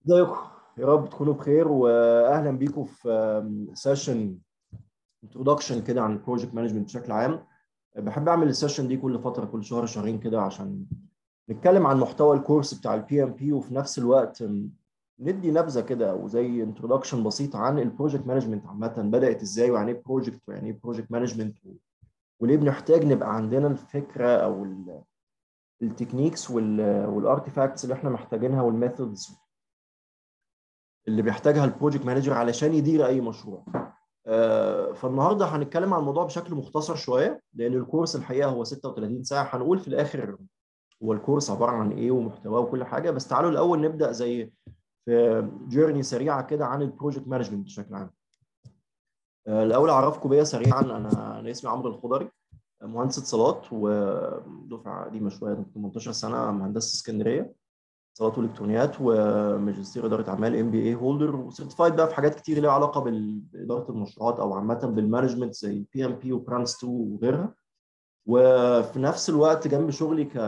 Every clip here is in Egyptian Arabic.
ازيكم يا رب تكونوا بخير واهلا بيكم في سيشن انتروداكشن كده عن البروجكت مانجمنت بشكل عام بحب اعمل السيشن دي كل فتره كل شهر شهرين كده عشان نتكلم عن محتوى الكورس بتاع البي ام بي وفي نفس الوقت ندي نبذه كده او زي انتروداكشن بسيط عن البروجكت مانجمنت عامه بدات ازاي ويعني ايه بروجكت ويعني ايه بروجكت مانجمنت وليه بنحتاج نبقى عندنا الفكره او التكنيكس والارتيفاكتس اللي احنا محتاجينها والميثودز اللي بيحتاجها البروجكت مانجر علشان يدير اي مشروع فالنهارده هنتكلم عن الموضوع بشكل مختصر شويه لان الكورس الحقيقه هو 36 ساعه هنقول في الاخر هو الكورس عباره عن ايه ومحتواه وكل حاجه بس تعالوا الاول نبدا زي في جيرني سريعه كده عن البروجكت مانجمنت بشكل عام الاول اعرفكم بيا سريعا انا انا اسمي عمرو الخضري مهندس اتصالات ودفعه قديمه شويه 18 سنه مهندس اسكندريه اتصالات والكترونيات وماجستير اداره اعمال ام بي اي هولدر وسيرتيفايد بقى في حاجات كتير ليها علاقه باداره المشروعات او عامه بالمانجمنت زي بي ام بي وبرانس 2 وغيرها وفي نفس الوقت جنب شغلي ك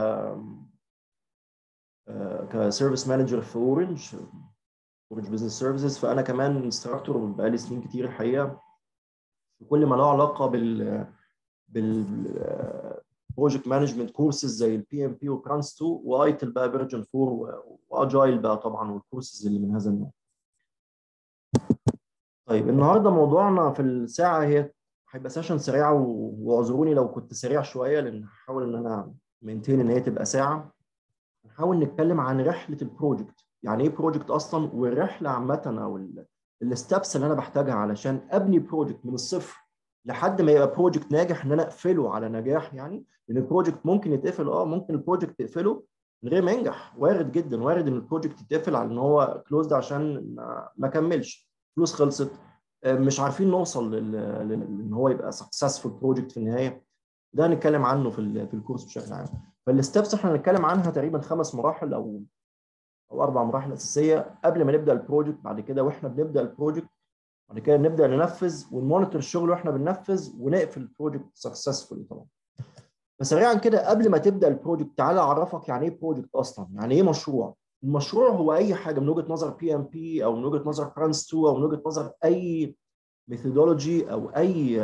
كسيرفيس مانجر في اورنج اورنج بزنس سيرفيسز فانا كمان انستراكتور بقالي سنين كتير الحقيقه في كل ما له علاقه بال بال بروجكت مانجمنت كورسز زي البي ام بي وبرانس 2 وايتل بقى فيرجن 4 واجايل بقى طبعا والكورسز اللي من هذا النوع. طيب النهارده موضوعنا في الساعه هي هيبقى سيشن سريعه واعذروني لو كنت سريع شويه لان هحاول ان انا مينتين ان هي تبقى ساعه. نحاول نتكلم عن رحله البروجكت، يعني ايه بروجكت اصلا والرحله عامه او الستبس اللي انا بحتاجها علشان ابني بروجكت من الصفر لحد ما يبقى بروجكت ناجح ان انا اقفله على نجاح يعني لان البروجكت ممكن يتقفل اه ممكن البروجكت تقفله من غير ما ينجح وارد جدا وارد ان البروجكت يتقفل على ان هو كلوزد عشان ما كملش فلوس خلصت مش عارفين نوصل لان هو يبقى سكسسفول بروجكت في النهايه ده هنتكلم عنه في في الكورس بشكل عام فالستبس احنا هنتكلم عنها تقريبا خمس مراحل او او اربع مراحل اساسيه قبل ما نبدا البروجكت بعد كده واحنا بنبدا البروجكت بعد كده نبدا ننفذ ونمونيتور الشغل واحنا بننفذ ونقفل البروجكت سكسسفولي طبعا فسريعا كده قبل ما تبدا البروجكت تعالى اعرفك يعني ايه بروجكت اصلا يعني ايه مشروع المشروع هو اي حاجه من وجهه نظر بي ام بي او من وجهه نظر برانس 2 او من وجهه نظر اي ميثودولوجي او اي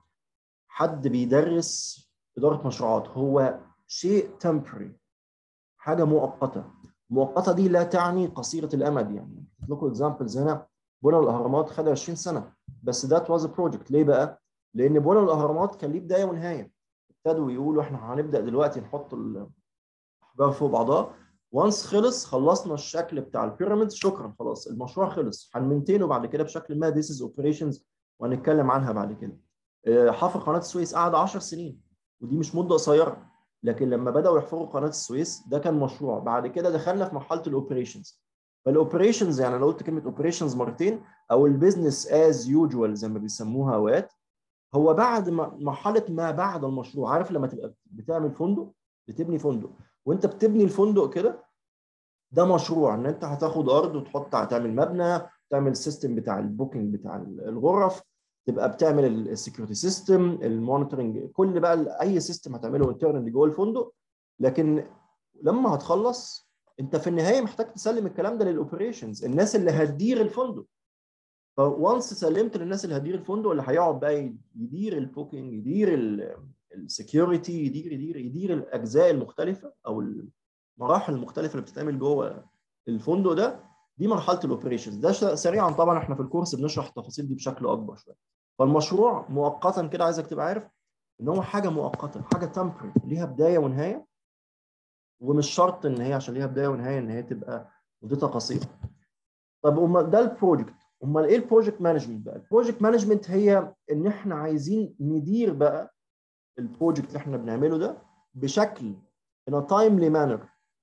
حد بيدرس اداره مشروعات هو شيء تمبري حاجه مؤقته مؤقته دي لا تعني قصيره الامد يعني لكم اكزامبلز هنا بنى الاهرامات خد 20 سنه بس ذات واز بروجكت ليه بقى؟ لان بنى الاهرامات كان ليه بدايه ونهايه ابتدوا يقولوا احنا هنبدا دلوقتي نحط الاحجار فوق بعضها وانس خلص خلصنا الشكل بتاع البيراميدز شكرا خلاص المشروع خلص هنمنتينه بعد كده بشكل ما ذيس از اوبريشنز وهنتكلم عنها بعد كده حفر قناه السويس قعد 10 سنين ودي مش مده قصيره لكن لما بداوا يحفروا قناه السويس ده كان مشروع بعد كده دخلنا في مرحله الاوبريشنز فالاوبريشنز يعني انا قلت كلمه اوبريشنز مرتين او البيزنس از يوجوال زي ما بيسموها اوقات هو بعد مرحله ما بعد المشروع عارف لما تبقى بتعمل فندق بتبني فندق وانت بتبني الفندق كده ده مشروع ان انت هتاخد ارض وتحط هتعمل مبنى تعمل السيستم بتاع البوكينج بتاع الغرف تبقى بتعمل السكيورتي سيستم المونيتورنج كل بقى اي سيستم هتعمله انترنال جوه الفندق لكن لما هتخلص انت في النهايه محتاج تسلم الكلام ده للاوبريشنز الناس اللي هتدير الفندق فوانس سلمت للناس اللي هتدير الفندق اللي هيقعد بقى يدير البوكينج يدير السكيورتي يدير يدير يدير الاجزاء المختلفه او المراحل المختلفه اللي بتتعمل جوه الفندق ده دي مرحله الاوبريشنز ده سريعا طبعا احنا في الكورس بنشرح التفاصيل دي بشكل اكبر شويه فالمشروع مؤقتا كده عايزك تبقى عارف ان هو حاجه مؤقته حاجه تمبري ليها بدايه ونهايه ومش شرط ان هي عشان ليها بدايه ونهايه ان هي تبقى مدتها قصيره. طب امال ده البروجكت، امال ايه البروجكت مانجمنت بقى؟ البروجكت مانجمنت هي ان احنا عايزين ندير بقى البروجكت اللي احنا بنعمله ده بشكل in a timely manner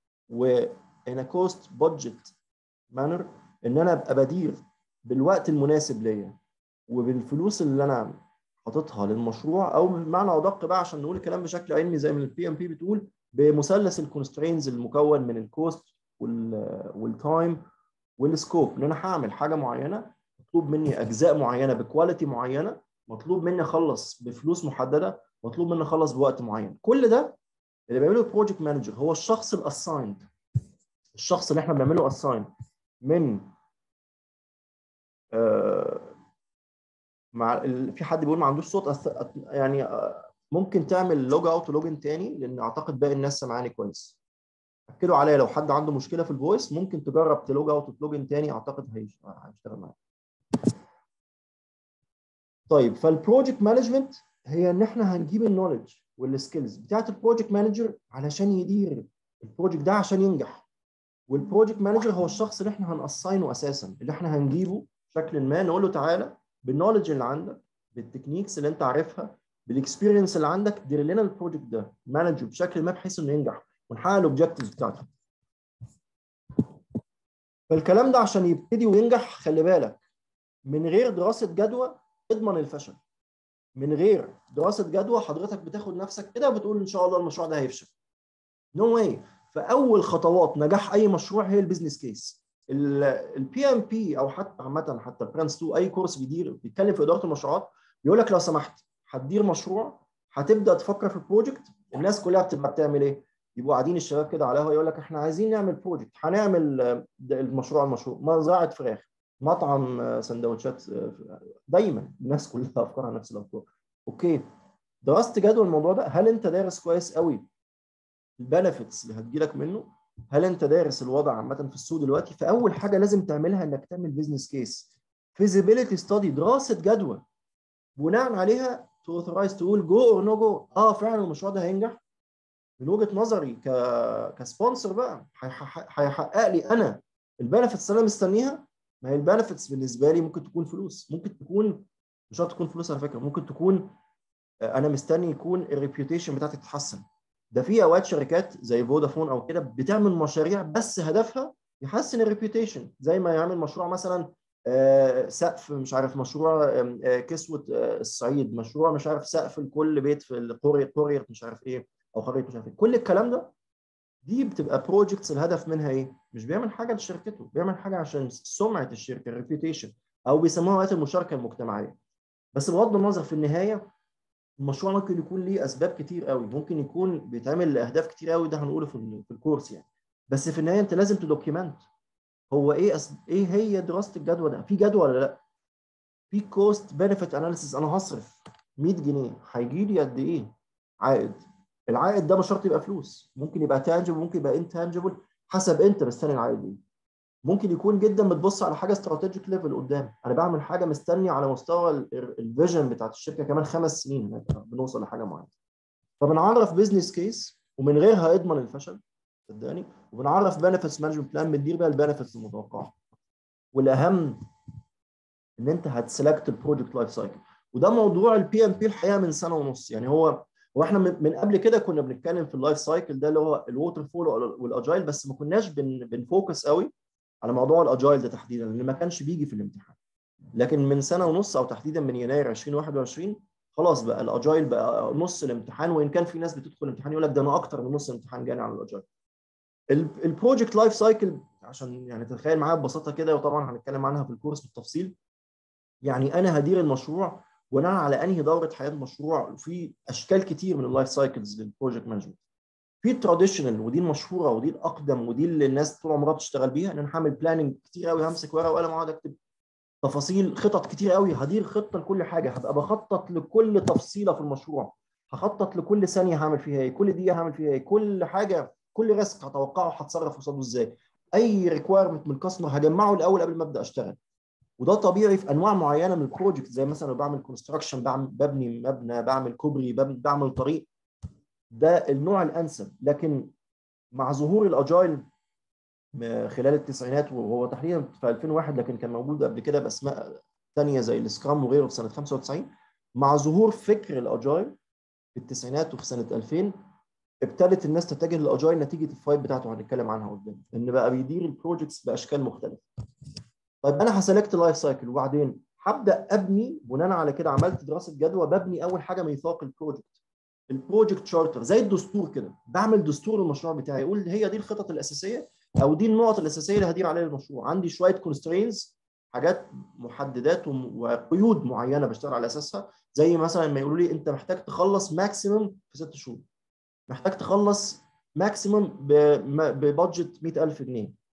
و in a cost budget manner ان انا ابقى بدير بالوقت المناسب ليا وبالفلوس اللي انا حاططها للمشروع او بمعنى ادق بقى عشان نقول الكلام بشكل علمي زي ما البي ام بي بتقول بمثلث الكونسترينز المكون من الكوست والتايم والسكوب ان انا هعمل حاجه معينه مطلوب مني اجزاء معينه بكواليتي معينه مطلوب مني اخلص بفلوس محدده مطلوب مني اخلص بوقت معين كل ده اللي بيعمله البروجكت مانجر هو الشخص الاسايند الشخص اللي احنا بنعمله اساين من آه، مع في حد بيقول ما عندوش صوت يعني آه، ممكن تعمل لوج اوت ولوج ان تاني لان اعتقد باقي الناس سامعاني كويس اكدوا عليا لو حد عنده مشكله في الفويس ممكن تجرب تلوج اوت وتلوج ان تاني اعتقد هيشتغل معاك طيب فالبروجكت مانجمنت هي ان احنا هنجيب النولج والسكيلز بتاعت البروجكت مانجر علشان يدير البروجكت ده عشان ينجح والبروجكت مانجر هو الشخص اللي احنا هنأساينه اساسا اللي احنا هنجيبه بشكل ما نقول له تعالى بالنولج اللي عندك بالتكنيكس اللي انت عارفها بالاكسبيرينس اللي عندك دير لنا البروجكت ده مانجه بشكل ما بحيث انه ينجح ونحقق الاوبجكتيفز بتاعته فالكلام ده عشان يبتدي وينجح خلي بالك من غير دراسه جدوى اضمن الفشل من غير دراسه جدوى حضرتك بتاخد نفسك كده وبتقول ان شاء الله المشروع ده هيفشل نو no واي فاول خطوات نجاح اي مشروع هي البيزنس كيس البي ام بي او حتى عامه حتى برانس 2 اي كورس بيدير بيتكلم في اداره المشروعات بيقول لك لو سمحت هتدير مشروع هتبدا تفكر في البروجكت الناس كلها بتبقى بتعمل ايه؟ يبقوا قاعدين الشباب كده على يقول لك احنا عايزين نعمل بروجكت هنعمل المشروع المشروع مزرعه فراخ مطعم سندوتشات دايما الناس كلها افكارها نفس الافكار اوكي درست جدوى الموضوع ده هل انت دارس كويس قوي البنفيتس اللي هتجيلك منه هل انت دارس الوضع عامه في السوق دلوقتي فاول حاجه لازم تعملها انك تعمل بزنس كيس فيزيبيليتي ستادي دراسه جدوى بناء عليها توثرايز تقول جو اور نو جو اه فعلا المشروع ده هينجح من وجهه نظري ك كسبونسر بقى هيحقق لي انا البنفيتس اللي انا مستنيها ما هي البنفيتس بالنسبه لي ممكن تكون فلوس ممكن تكون مش شرط تكون فلوس على فكره ممكن تكون انا مستني يكون الريبيوتيشن بتاعتي تتحسن ده في اوقات شركات زي فودافون او كده بتعمل مشاريع بس هدفها يحسن الريبيوتيشن زي ما يعمل مشروع مثلا سقف مش عارف مشروع كسوه الصعيد مشروع مش عارف سقف لكل بيت في القريه قريه مش عارف ايه او قريه مش عارف ايه كل الكلام ده دي بتبقى بروجكتس الهدف منها ايه؟ مش بيعمل حاجه لشركته بيعمل حاجه عشان سمعه الشركه الريبيوتيشن او بيسموها وقت المشاركه المجتمعيه بس بغض النظر في النهايه المشروع ممكن يكون ليه اسباب كتير قوي ممكن يكون بيتعمل لاهداف كتير قوي ده هنقوله في في الكورس يعني بس في النهايه انت لازم تدوكيمنت هو ايه أس... ايه هي دراسه الجدوى ده في جدوى ولا لا في كوست بنفيت اناليسيس انا هصرف 100 جنيه هيجي لي قد ايه عائد العائد ده مش شرط يبقى فلوس ممكن يبقى تانجبل ممكن يبقى انتانجبل حسب انت مستني العائد ايه ممكن يكون جدا بتبص على حاجه استراتيجيك ليفل قدام انا بعمل حاجه مستني على مستوى الفيجن بتاعت الشركه كمان خمس سنين بنوصل لحاجه معينه فبنعرف بزنس كيس ومن غيرها يضمن الفشل صدقني وبنعرف بنفيتس مانجمنت بلان بتدير بقى البنفيتس المتوقعه والاهم ان انت هتسلكت البروجكت لايف سايكل وده موضوع البي ام بي الحقيقه من سنه ونص يعني هو هو احنا من قبل كده كنا بنتكلم في اللايف سايكل ده اللي هو الووتر فول والاجايل بس ما كناش بن بنفوكس قوي على موضوع الاجايل ده تحديدا لان ما كانش بيجي في الامتحان لكن من سنه ونص او تحديدا من يناير 2021 خلاص بقى الاجايل بقى نص الامتحان وان كان في ناس بتدخل الامتحان يقول لك ده انا اكتر من نص الامتحان جاني على الاجايل البروجكت لايف سايكل عشان يعني تتخيل معايا ببساطه كده وطبعا هنتكلم عنها في الكورس بالتفصيل يعني انا هدير المشروع بناء على انهي دوره حياه مشروع وفي اشكال كتير من اللايف سايكلز للبروجكت مانجمنت في التراديشنال ودي المشهوره ودي الاقدم ودي اللي الناس طول عمرها بتشتغل بيها ان انا هعمل بلاننج كتير قوي همسك ورقه وقلم واقعد اكتب تفاصيل خطط كتير قوي هدير خطه لكل حاجه هبقى بخطط لكل تفصيله في المشروع هخطط لكل ثانيه هعمل فيها ايه كل دقيقه هعمل فيها ايه كل حاجه كل ريسك هتوقعه هتصرف قصاده ازاي اي ريكويرمنت من الكاستمر هجمعه الاول قبل ما ابدا اشتغل وده طبيعي في انواع معينه من البروجكت زي مثلا لو بعمل كونستراكشن بعمل ببني مبنى بعمل كوبري بعمل طريق ده النوع الانسب لكن مع ظهور الاجايل خلال التسعينات وهو تحديدا في 2001 لكن كان موجود قبل كده باسماء ثانيه زي السكرام وغيره في سنه 95 مع ظهور فكر الاجايل في التسعينات وفي سنه 2000 ابتدت الناس تتجه للاجايل نتيجه الفايت بتاعته هنتكلم عنها قدام ان بقى بيدير البروجكتس باشكال مختلفه طيب انا هسلكت لايف سايكل وبعدين هبدا ابني بناء على كده عملت دراسه جدوى ببني اول حاجه ميثاق البروجكت البروجكت شارتر زي الدستور كده بعمل دستور المشروع بتاعي اقول هي دي الخطط الاساسيه او دي النقط الاساسيه اللي هدير عليها المشروع عندي شويه كونسترينز حاجات محددات وقيود معينه بشتغل على اساسها زي مثلا ما يقولوا لي انت محتاج تخلص ماكسيمم في ست شهور محتاج تخلص ماكسيمم ببادجت 100000 جنيه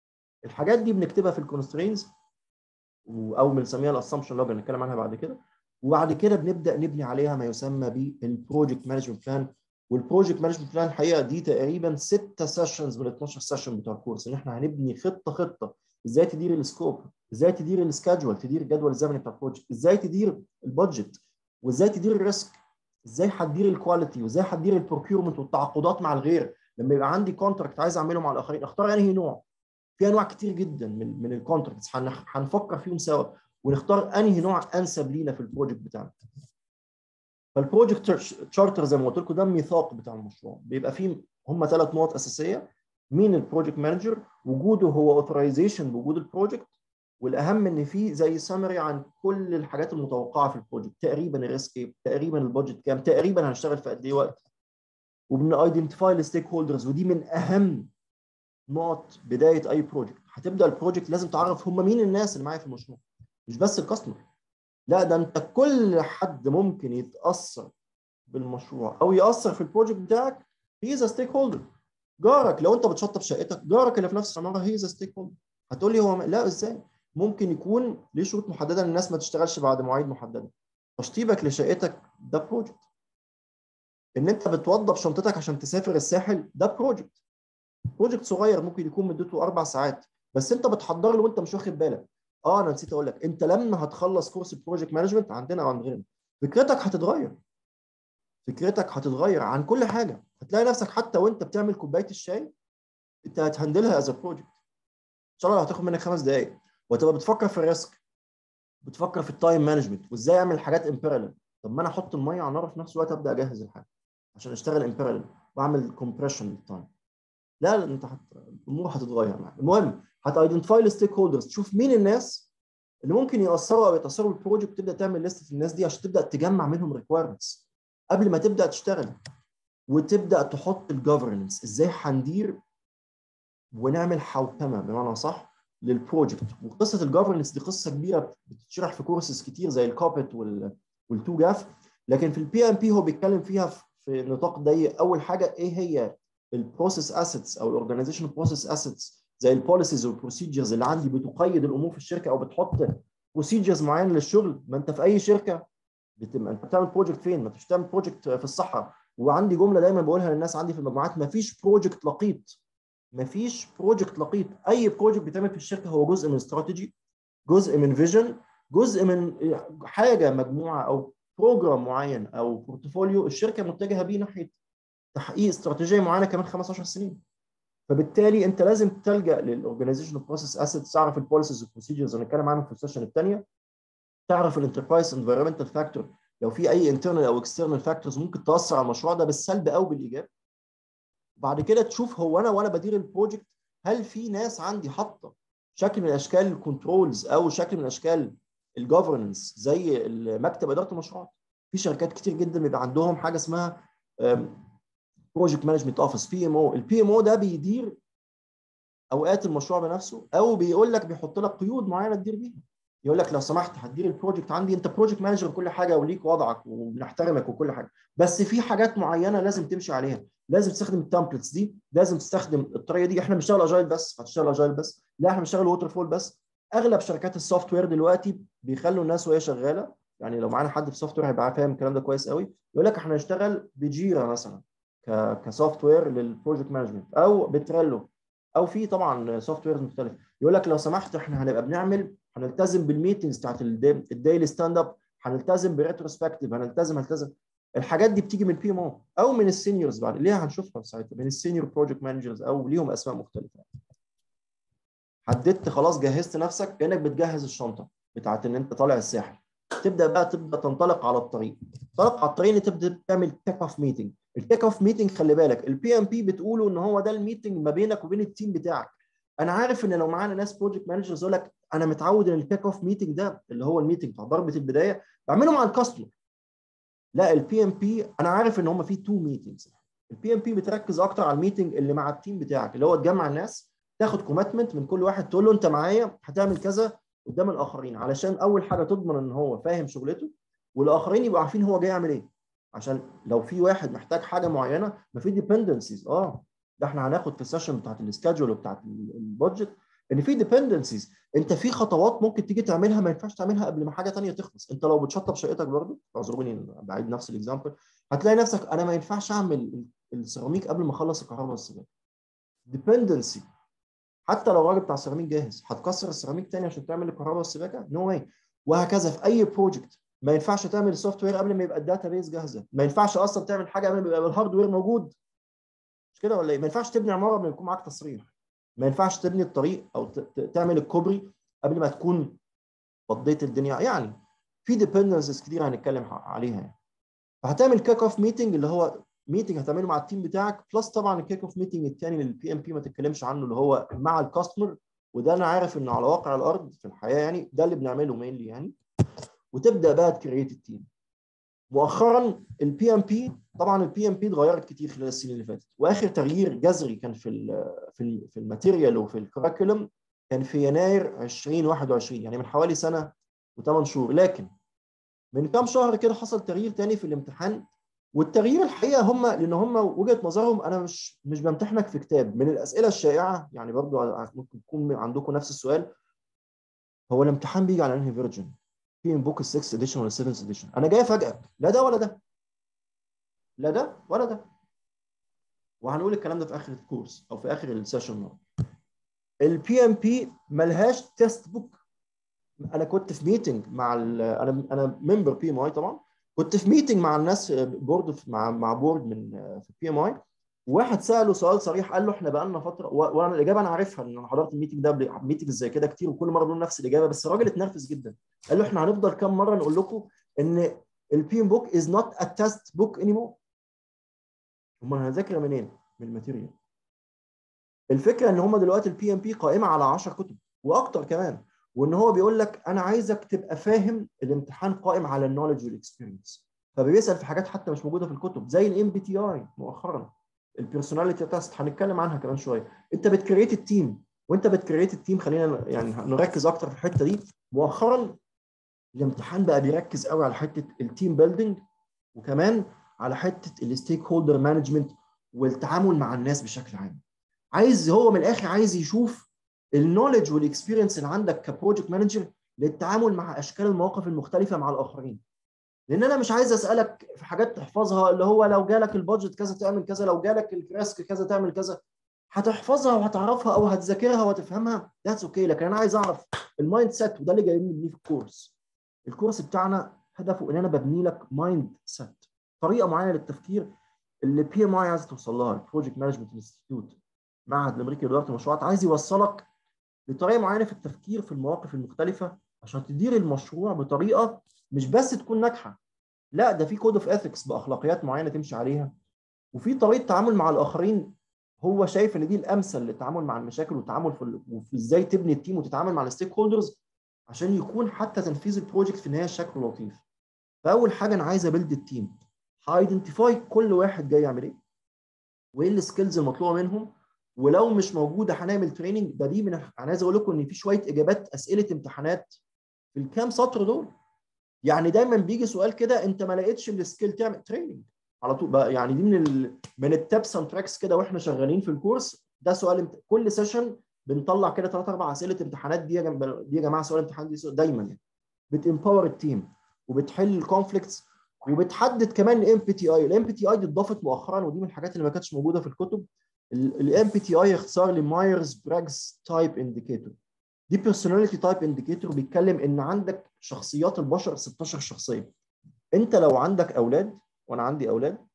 الحاجات دي بنكتبها في الكونسترينز او بنسميها الاسامبشن لوج هنتكلم عنها بعد كده وبعد كده بنبدا نبني عليها ما يسمى بالبروجكت مانجمنت بلان والبروجكت مانجمنت بلان الحقيقه دي تقريبا 6 سيشنز من 12 سيشن بتوع الكورس ان احنا هنبني خطه خطه ازاي تدير السكوب ازاي تدير السكادجول تدير الجدول الزمني بتاع البروجكت ازاي تدير البادجت وازاي تدير الريسك ازاي هتدير الكواليتي وازاي هتدير البروكيورمنت والتعاقدات مع الغير لما يبقى عندي كونتراكت عايز اعمله مع الاخرين اختار انهي نوع في انواع كتير جدا من من الكونتراكتس هنفكر فيهم سوا ونختار انهي نوع انسب لينا في البروجكت بتاعنا فالبروجكت تشارتر زي ما قلت لكم ده الميثاق بتاع المشروع بيبقى فيه هم ثلاث نقط اساسيه مين البروجكت مانجر وجوده هو اوثرايزيشن بوجود البروجكت والاهم ان في زي سمري عن كل الحاجات المتوقعه في البروجكت تقريبا الريسك ايه تقريبا البادجت كام تقريبا هنشتغل في قد ايه وقت وبن ايدنتيفاي الستيك هولدرز ودي من اهم نقط بدايه اي بروجكت هتبدا البروجكت لازم تعرف هم مين الناس اللي معايا في المشروع مش بس الكاستمر لا ده انت كل حد ممكن يتاثر بالمشروع او ياثر في البروجكت بتاعك هي از ستيك هولدر جارك لو انت بتشطب شقتك جارك اللي في نفس العماره هي از ستيك هولدر هتقول لي هو لا ازاي ممكن يكون ليه شروط محدده ان الناس ما تشتغلش بعد مواعيد محدده تشطيبك لشقتك ده بروجكت ان انت بتوضب شنطتك عشان تسافر الساحل ده بروجكت بروجكت صغير ممكن يكون مدته اربع ساعات بس انت بتحضر له وانت مش واخد بالك اه انا نسيت اقول لك انت لما هتخلص كورس بروجكت مانجمنت عندنا او عند غيرنا فكرتك هتتغير فكرتك هتتغير عن كل حاجه هتلاقي نفسك حتى وانت بتعمل كوبايه الشاي انت هتهندلها از بروجكت ان شاء الله هتاخد منك خمس دقائق وتبقى بتفكر في الريسك بتفكر في التايم مانجمنت وازاي اعمل حاجات امبيرال طب ما انا احط الميه على النار في نفس الوقت ابدا اجهز الحاجه عشان اشتغل امبيرال واعمل كومبريشن للتايم لا انت حت... الامور هتتغير معاك المهم هتايدنتيفاي الستيك هولدرز تشوف مين الناس اللي ممكن ياثروا او يتاثروا بالبروجكت تبدا تعمل لسته الناس دي عشان تبدا تجمع منهم ريكويرمنتس قبل ما تبدا تشتغل وتبدا تحط الجفرنس ازاي هندير ونعمل حوكمه بمعنى صح للبروجكت وقصه الجفرنس دي قصه كبيره بتتشرح في كورسز كتير زي الكوبت وال والتو جاف لكن في البي ام بي هو بيتكلم فيها في نطاق ضيق اول حاجه ايه هي البروسيس اسيتس او الاورجنايزيشن بروسيس اسيتس زي البوليسيز والبروسيجرز اللي عندي بتقيد الامور في الشركه او بتحط بروسيجرز معينه للشغل ما انت في اي شركه بتبقى انت بتعمل بروجكت فين؟ ما انتش بتعمل بروجكت في الصحراء وعندي جمله دايما بقولها للناس عندي في المجموعات ما فيش بروجكت لقيط ما فيش بروجكت لقيط اي بروجكت بيتعمل في الشركه هو جزء من استراتيجي جزء من فيجن جزء من حاجه مجموعه او بروجرام معين او بورتفوليو الشركه متجهه بيه ناحيه تحقيق استراتيجيه معينه كمان 15 سنين فبالتالي انت لازم تلجا للاورجنايزيشن بروسيس اسيتس تعرف البوليسيز والبروسيجرز هنتكلم عنهم في السيشن الثانيه تعرف الانتربرايز انفيرمنتال فاكتور لو في اي انترنال او اكسترنال فاكتورز ممكن تاثر على المشروع ده بالسلب او بالايجاب بعد كده تشوف هو انا وانا بدير البروجكت هل في ناس عندي حاطه شكل من اشكال الكنترولز او شكل من اشكال الجفرنس زي مكتب اداره المشروعات في شركات كتير جدا بيبقى عندهم حاجه اسمها بروجكت مانجمنت اوفيس بي ام او البي ام او ده بيدير اوقات المشروع بنفسه او بيقول لك بيحط لك قيود معينه تدير بيها يقول لك لو سمحت هتدير البروجكت عندي انت بروجكت مانجر وكل حاجه وليك وضعك وبنحترمك وكل حاجه بس في حاجات معينه لازم تمشي عليها لازم تستخدم التمبلتس دي لازم تستخدم الطريقه دي احنا بنشتغل اجايل بس هتشتغل اجايل بس لا احنا بنشتغل ووتر فول بس اغلب شركات السوفت وير دلوقتي بيخلوا الناس وهي شغاله يعني لو معانا حد في سوفت وير هيبقى فاهم الكلام ده كويس قوي يقول لك احنا هنشتغل بجيرا مثلا كسوفت وير للبروجكت مانجمنت او بتريلو او في طبعا سوفت وير مختلف يقول لك لو سمحت احنا هنبقى بنعمل هنلتزم بالميتنجز بتاعت الديلي ستاند اب هنلتزم بريتروسبكتيف هنلتزم هنلتزم الحاجات دي بتيجي من البي ام او او من السينيورز بعد ليه هنشوفها ساعتها من السينيور بروجكت مانجرز او ليهم اسماء مختلفه حددت خلاص جهزت نفسك كانك بتجهز الشنطه بتاعت ان انت طالع الساحل تبدا بقى تبدا تنطلق على الطريق تنطلق على الطريق تبدا تعمل تيك اوف ميتنج التيك اوف ميتنج خلي بالك البي ام بي بتقوله ان هو ده الميتنج ما بينك وبين التيم بتاعك انا عارف ان لو معانا ناس بروجكت مانجرز يقول لك انا متعود ان التيك اوف ميتنج ده اللي هو الميتنج بتاع ضربه البدايه بعمله مع الكاستمر لا البي ام بي انا عارف ان هم في تو ميتنجز البي ام بي بتركز اكتر على الميتنج اللي مع التيم بتاعك اللي هو تجمع الناس تاخد كوميتمنت من كل واحد تقول له انت معايا هتعمل كذا قدام الاخرين علشان اول حاجه تضمن ان هو فاهم شغلته والاخرين يبقوا عارفين هو جاي يعمل ايه عشان لو في واحد محتاج حاجه معينه ما في ديبندنسيز اه ده احنا هناخد في السيشن بتاعت السكادجول وبتاعت البادجت ان في ديبندنسيز انت في خطوات ممكن تيجي تعملها ما ينفعش تعملها قبل ما حاجه ثانيه تخلص انت لو بتشطب شقتك برضه اعذروني بعيد نفس الاكزامبل هتلاقي نفسك انا ما ينفعش اعمل السيراميك قبل ما اخلص الكهرباء والسباكه ديبندنسي حتى لو الراجل بتاع السيراميك جاهز هتكسر السيراميك تاني عشان تعمل الكهرباء والسباكه نو no واي وهكذا في اي بروجكت ما ينفعش تعمل السوفت وير قبل ما يبقى الداتا بيز جاهزه ما ينفعش اصلا تعمل حاجه قبل ما يبقى الهاردوير موجود مش كده ولا ايه ما ينفعش تبني عماره قبل ما يكون معاك تصريح ما ينفعش تبني الطريق او تعمل الكوبري قبل ما تكون فضيت الدنيا يعني في ديبندنسز كتير هنتكلم عليها يعني فهتعمل كيك اوف ميتنج اللي هو ميتنج هتعمله مع التيم بتاعك بلس طبعا الكيك اوف ميتنج الثاني للبي ام بي ما تتكلمش عنه اللي هو مع الكاستمر وده انا عارف انه على واقع الارض في الحياه يعني ده اللي بنعمله مينلي يعني وتبدا بقى تكريت التيم مؤخرا البي ام بي طبعا البي ام بي اتغيرت كتير خلال السنين اللي فاتت واخر تغيير جذري كان في ال في ال في الماتيريال وفي الكراكولم كان في يناير 2021 يعني من حوالي سنه وثمان شهور لكن من كام شهر كده حصل تغيير تاني في الامتحان والتغيير الحقيقه هم لان هم وجهه نظرهم انا مش مش بمتحنك في كتاب من الاسئله الشائعه يعني برضو ممكن يكون عندكم نفس السؤال هو الامتحان بيجي على انهي فيرجن؟ في بوك ال 6 اديشن ولا 7 اديشن؟ انا جاي افاجئك لا ده ولا ده لا ده ولا ده وهنقول الكلام ده في اخر الكورس او في اخر السيشن البي ام بي ملهاش تيست بوك انا كنت في ميتنج مع انا انا ممبر بي ام اي طبعا كنت في ميتنج مع الناس بورد في مع مع بورد من في بي ام اي واحد ساله سؤال صريح قال له احنا بقى لنا فتره وانا الاجابه انا عارفها ان انا حضرت الميتنج ده ميتنج زي كده كتير وكل مره بقول نفس الاجابه بس الراجل اتنرفز جدا قال له احنا هنفضل كام مره نقول لكم ان البي ام بوك از نوت ا تيست بوك اني مور امال هنذاكر منين؟ من الماتيريال الفكره ان هم دلوقتي البي ام بي قائمه على 10 كتب واكتر كمان وان هو بيقول لك انا عايزك تبقى فاهم الامتحان قائم على النولج والاكسبيرينس فبيسال في حاجات حتى مش موجوده في الكتب زي الام بي تي اي مؤخرا البيرسوناليتي تيست هنتكلم عنها كمان شويه انت بتكريت التيم وانت بتكريت التيم خلينا يعني نركز اكتر في الحته دي مؤخرا الامتحان بقى بيركز قوي على حته التيم بيلدينج وكمان على حته الستيك هولدر مانجمنت والتعامل مع الناس بشكل عام عايز هو من الاخر عايز يشوف النولج والاكسبيرينس اللي عندك كبروجكت مانجر للتعامل مع اشكال المواقف المختلفه مع الاخرين لان انا مش عايز اسالك في حاجات تحفظها اللي هو لو جالك البادجت كذا تعمل كذا لو جالك الريسك كذا تعمل كذا هتحفظها وهتعرفها او هتذاكرها وهتفهمها ذاتس اوكي okay. لكن انا عايز اعرف المايند سيت وده اللي جايين بيه في الكورس الكورس بتاعنا هدفه ان انا ببني لك مايند سيت طريقه معينه للتفكير اللي بي ام اي عايز توصل لها البروجكت مانجمنت انستيتيوت معهد الامريكي لاداره المشروعات عايز يوصلك بطريقه معينه في التفكير في المواقف المختلفه عشان تدير المشروع بطريقه مش بس تكون ناجحه لا ده في كود اوف اثكس باخلاقيات معينه تمشي عليها وفي طريقه تعامل مع الاخرين هو شايف ان دي الامثل للتعامل مع المشاكل والتعامل في وفي ازاي تبني التيم وتتعامل مع الستيك هولدرز عشان يكون حتى تنفيذ البروجكت في النهايه شكله لطيف فاول حاجه انا عايز ابيلد التيم هايدنتيفاي كل واحد جاي يعمل ايه وايه السكيلز المطلوبه منهم ولو مش موجوده هنعمل تريننج ده دي من انا عايز اقول لكم ان في شويه اجابات اسئله امتحانات في الكام سطر دول يعني دايما بيجي سؤال كده انت ما لقيتش السكيل تعمل تريننج على طول بقى يعني دي من ال... من التابس اند تراكس كده واحنا شغالين في الكورس ده سؤال امت... كل سيشن بنطلع كده ثلاث اربع اسئله امتحانات دي يا جم... دي يا جماعه سؤال امتحان دي سؤال دايما يعني بتمباور التيم وبتحل الكونفليكتس وبتحدد كمان الام بي تي اي الام بي تي اي دي اتضافت مؤخرا ودي من الحاجات اللي ما كانتش موجوده في الكتب الام بي تي اي اختصار لمايرز براجز تايب انديكيتور دي بيرسوناليتي تايب انديكيتور بيتكلم ان عندك شخصيات البشر 16 شخصيه انت لو عندك اولاد وانا عندي اولاد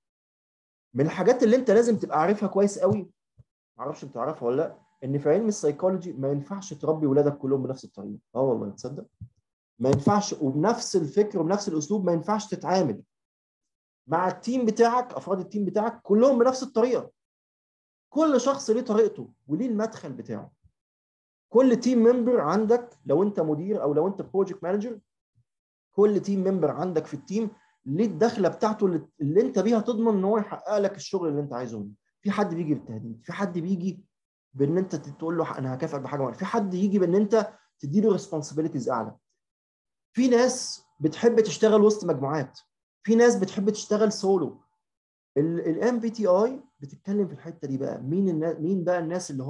من الحاجات اللي انت لازم تبقى عارفها كويس قوي معرفش انت عارفها ولا لا ان في علم السيكولوجي ما ينفعش تربي ولادك كلهم بنفس الطريقه اه والله تصدق ما ينفعش وبنفس الفكر وبنفس الاسلوب ما ينفعش تتعامل مع التيم بتاعك افراد التيم بتاعك كلهم بنفس الطريقه كل شخص ليه طريقته وليه المدخل بتاعه كل تيم ممبر عندك لو انت مدير او لو انت بروجكت مانجر كل تيم ممبر عندك في التيم ليه الدخله بتاعته اللي, اللي انت بيها تضمن ان هو يحقق لك الشغل اللي انت عايزه منه في حد بيجي بالتهديد في حد بيجي بان انت تقول له انا هكافئك بحاجه معينه في حد يجي بان انت تدي له ريسبونسبيلتيز اعلى في ناس بتحب تشتغل وسط مجموعات في ناس بتحب تشتغل سولو الام بي تي اي بتتكلم في الحته دي بقى مين الناس مين بقى الناس اللي هم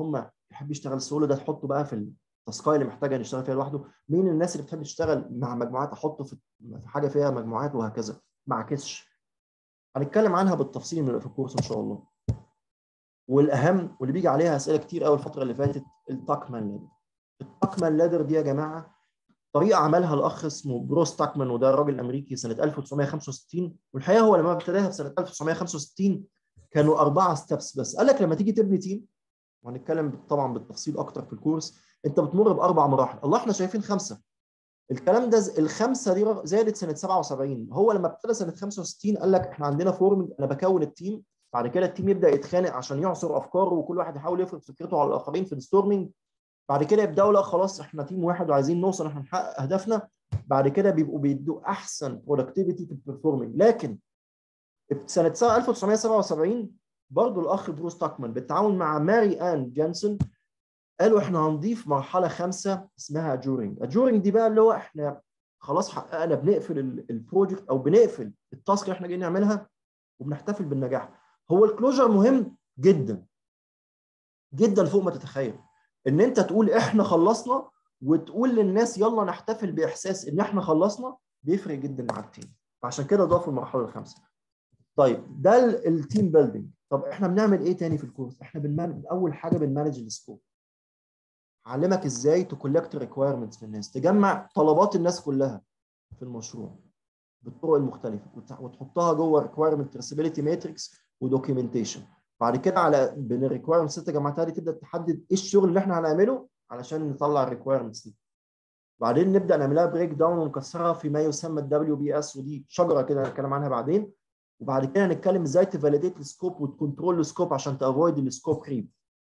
يحب يشتغل سولو ده تحطه بقى في التاسكاي اللي محتاجه نشتغل فيها لوحده مين الناس اللي بتحب تشتغل مع مجموعات احطه في حاجه فيها مجموعات وهكذا ما عكسش هنتكلم عنها بالتفصيل في الكورس ان شاء الله والاهم واللي بيجي عليها اسئله كتير قوي الفتره اللي فاتت التاكمان لادر التاكمان لادر دي يا جماعه طريقه عملها الاخ اسمه بروس تاكمان وده راجل امريكي سنه 1965 والحقيقه هو لما ابتداها في سنه 1965 كانوا اربعه ستبس بس قال لك لما تيجي تبني تيم وهنتكلم طبعا بالتفصيل اكتر في الكورس انت بتمر باربع مراحل الله احنا شايفين خمسه الكلام ده الخمسه دي زادت سنه 77 هو لما ابتدى سنه 65 قال لك احنا عندنا فورمنج انا بكون التيم بعد كده التيم يبدا يتخانق عشان يعصر افكاره وكل واحد يحاول يفرض فكرته على الاخرين في الستورمنج بعد كده يبداوا لا خلاص احنا تيم واحد وعايزين نوصل احنا نحقق اهدافنا بعد كده بيبقوا بيدوا احسن برودكتيفيتي في البرفورمنج لكن سنه 1977 برضه الاخ بروس تاكمان بالتعاون مع ماري ان جانسون قالوا احنا هنضيف مرحله خامسه اسمها اجورنج اجورنج دي بقى اللي هو احنا خلاص حققنا بنقفل البروجكت او بنقفل التاسك اللي احنا جايين نعملها وبنحتفل بالنجاح هو الكلوجر مهم جدا جدا فوق ما تتخيل ان انت تقول احنا خلصنا وتقول للناس يلا نحتفل باحساس ان احنا خلصنا بيفرق جدا مع التيم فعشان كده ضافوا المرحله الخامسه طيب ده التيم بيلدينج طب احنا بنعمل ايه تاني في الكورس احنا بنمانج اول حاجه بنمانج السكوب هعلمك ازاي تكولكت ريكويرمنتس من الناس تجمع طلبات الناس كلها في المشروع بالطرق المختلفه وتحطها جوه ريكويرمنت تريسابيلتي ماتريكس ودوكيومنتيشن بعد كده على بين الريكويرمنتس اللي انت جمعتها دي تبدا تحدد ايه الشغل اللي احنا هنعمله علشان نطلع الريكويرمنتس دي بعدين نبدا نعملها بريك داون ونكسرها في ما يسمى الدبليو بي اس ودي شجره كده هنتكلم عنها بعدين وبعد كده هنتكلم ازاي تفاليديت السكوب وتكنترول السكوب عشان تافويد السكوب كريب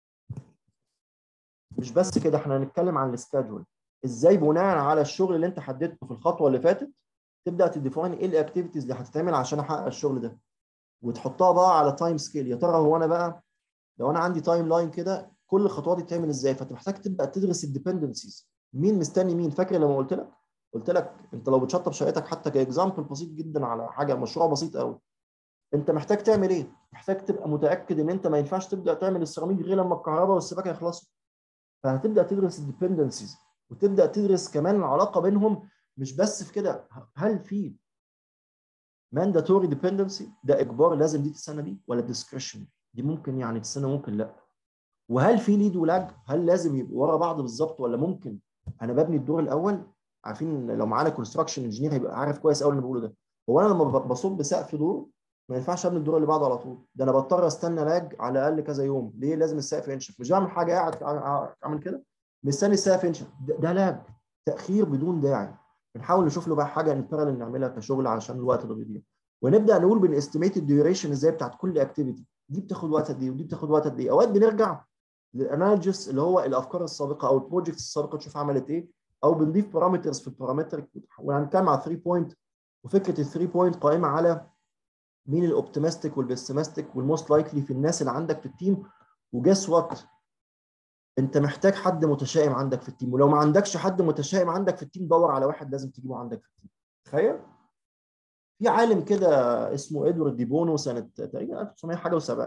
مش بس كده احنا هنتكلم عن السكادجول ازاي بناء على الشغل اللي انت حددته في الخطوه اللي فاتت تبدا تديفاين ايه الاكتيفيتيز اللي هتتعمل عشان احقق الشغل ده وتحطها بقى على تايم سكيل يا ترى هو انا بقى لو انا عندي تايم لاين كده كل الخطوات دي بتتعمل ازاي فانت محتاج تبدا تدرس الديبندنسيز مين مستني مين فاكر لما قلت لك قلت لك انت لو بتشطب شقتك حتى كاكزامبل بسيط جدا على حاجه مشروع بسيط قوي انت محتاج تعمل ايه محتاج تبقى متاكد ان انت ما ينفعش تبدا تعمل السيراميك غير لما الكهرباء والسباكه يخلصوا فهتبدا تدرس الديبندنسيز وتبدا تدرس كمان العلاقه بينهم مش بس في كده هل في مانداتوري ديبندنسي ده اجبار لازم دي تستنى دي ولا ديسكريشن دي ممكن يعني تستنى ممكن لا وهل في ليد ولاج هل لازم يبقوا ورا بعض بالظبط ولا ممكن انا ببني الدور الاول عارفين لو معانا كونستراكشن انجينير هيبقى عارف كويس قوي اللي بقوله ده هو انا لما بصب سقف دور ما ينفعش ابني الدور اللي بعده على طول ده انا بضطر استنى لاج على الاقل كذا يوم ليه لازم السقف ينشف مش بعمل حاجه قاعد اعمل كده مستني السقف ينشف ده, ده لاج تاخير بدون داعي بنحاول نشوف له بقى حاجه ان نعملها كشغل علشان الوقت ده بيضيع ونبدا نقول بنستيميت الديوريشن ازاي بتاعت كل اكتيفيتي دي بتاخد وقت قد ايه ودي بتاخد وقت قد ايه اوقات بنرجع للاناليجيس اللي هو الافكار السابقه او البروجكتس السابقه تشوف عملت ايه او بنضيف بارامترز في البارامتر وهنتكلم على 3 بوينت وفكره ال 3 بوينت قائمه على مين الاوبتيمستيك والبيسيمستيك والموست لايكلي في الناس اللي عندك في التيم وجس وات انت محتاج حد متشائم عندك في التيم ولو ما عندكش حد متشائم عندك في التيم دور على واحد لازم تجيبه عندك في التيم تخيل في عالم كده اسمه ادوارد دي بونو سنه تقريبا 1900 حاجه و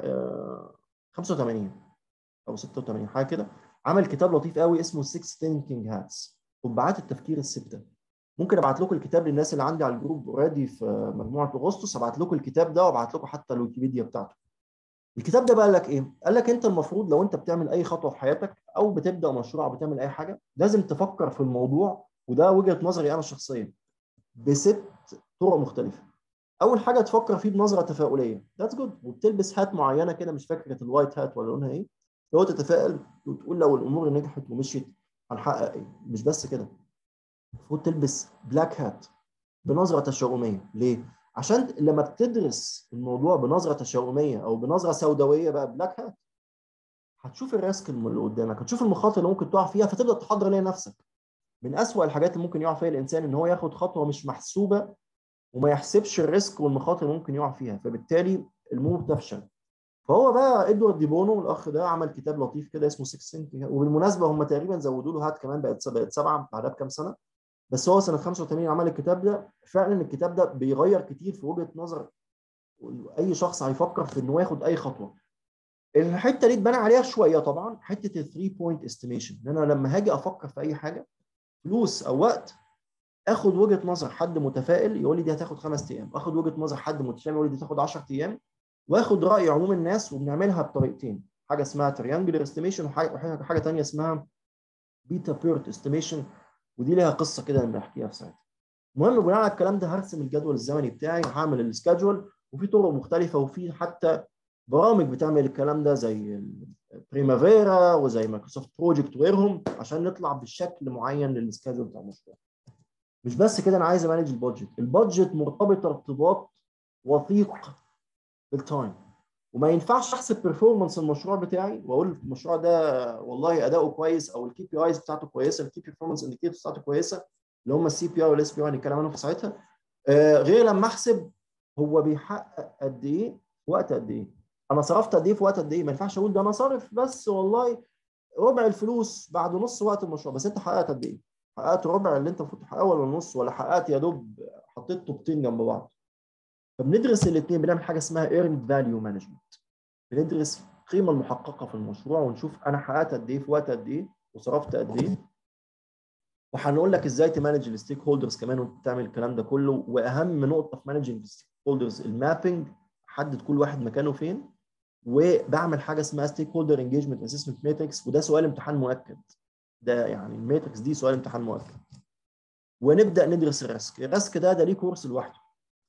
85 او 86 حاجه كده عمل كتاب لطيف قوي اسمه 6 ثينكينج هاتس قبعات التفكير السته ممكن ابعت لكم الكتاب للناس اللي عندي على الجروب اوريدي في مجموعه اغسطس ابعت لكم الكتاب ده وابعت لكم حتى الويكيبيديا بتاعته الكتاب ده بقى قال لك ايه؟ قال لك انت المفروض لو انت بتعمل اي خطوه في حياتك او بتبدا مشروع او بتعمل اي حاجه لازم تفكر في الموضوع وده وجهه نظري انا الشخصيه بست طرق مختلفه. اول حاجه تفكر فيه بنظره تفاؤليه ذاتس جود وبتلبس هات معينه كده مش فاكر كانت الوايت هات ولا لونها ايه لو تتفائل وتقول لو الامور نجحت ومشيت هنحقق ايه مش بس كده المفروض تلبس بلاك هات بنظره تشاؤميه ليه؟ عشان لما بتدرس الموضوع بنظره تشاؤميه او بنظره سوداويه بقى بلاك هات هتشوف الريسك اللي قدامك هتشوف المخاطر اللي ممكن تقع فيها فتبدا تحضر ليها نفسك من أسوأ الحاجات اللي ممكن يقع فيها الانسان ان هو ياخد خطوه مش محسوبه وما يحسبش الريسك والمخاطر اللي ممكن يقع فيها فبالتالي الامور تفشل فهو بقى ادوارد ديبونو الاخ ده عمل كتاب لطيف كده اسمه 6 سنتي وبالمناسبه هم تقريبا زودوا له هات كمان بقت بقت سبعه بعدها بكام سنه بس هو سنه 85 عمل الكتاب ده فعلا الكتاب ده بيغير كتير في وجهه نظر اي شخص هيفكر في انه ياخد اي خطوه الحته دي اتبنى عليها شويه طبعا حته ال 3 بوينت استيميشن ان انا لما هاجي افكر في اي حاجه فلوس او وقت اخد وجهه نظر حد متفائل يقول لي دي هتاخد خمس ايام اخد وجهه نظر حد متشائم يقول لي دي هتاخد 10 ايام واخد راي عموم الناس وبنعملها بطريقتين حاجه اسمها تريانجلر استيميشن وحاجه حاجه ثانيه اسمها بيتا بيرت استيميشن ودي ليها قصه كده انا بحكيها في ساعتها المهم بناء على الكلام ده هرسم الجدول الزمني بتاعي هعمل السكادجول وفي طرق مختلفه وفي حتى برامج بتعمل الكلام ده زي بريمافيرا وزي مايكروسوفت بروجكت وغيرهم عشان نطلع بشكل معين للسكادجول بتاع المشروع مش بس كده انا عايز امانج البادجت البادجت مرتبطه ارتباط وثيق بالتايم وما ينفعش احسب بيرفورمانس المشروع بتاعي واقول المشروع ده والله اداؤه كويس او الكي بي ايز بتاعته كويسه الكي بيرفورمانس انديكيتورز بتاعته كويسه اللي هم السي بي اي والاس بي اي هنتكلم عنهم في ساعتها آه غير لما احسب هو بيحقق قد ايه في وقت قد ايه انا صرفت قد ايه في وقت قد ايه ما ينفعش اقول ده انا صارف بس والله ربع الفلوس بعد نص وقت المشروع بس انت حققت قد ايه حققت ربع اللي انت المفروض تحققه ولا نص ولا حققت يا دوب حطيت طوبتين جنب بعض فبندرس الاثنين بنعمل حاجه اسمها earned value management بندرس القيمه المحققه في المشروع ونشوف انا حققت قد ايه في وقت قد ايه وصرفت قد ايه وهنقول لك ازاي تمانج الستيك هولدرز كمان وانت بتعمل الكلام ده كله واهم نقطه في مانجنج الستيك هولدرز المابنج حدد كل واحد مكانه فين وبعمل حاجه اسمها ستيك هولدر انجيجمنت اسسمنت ماتريكس وده سؤال امتحان مؤكد ده يعني الماتريكس دي سؤال امتحان مؤكد ونبدا ندرس الريسك الريسك ده ده ليه كورس لوحده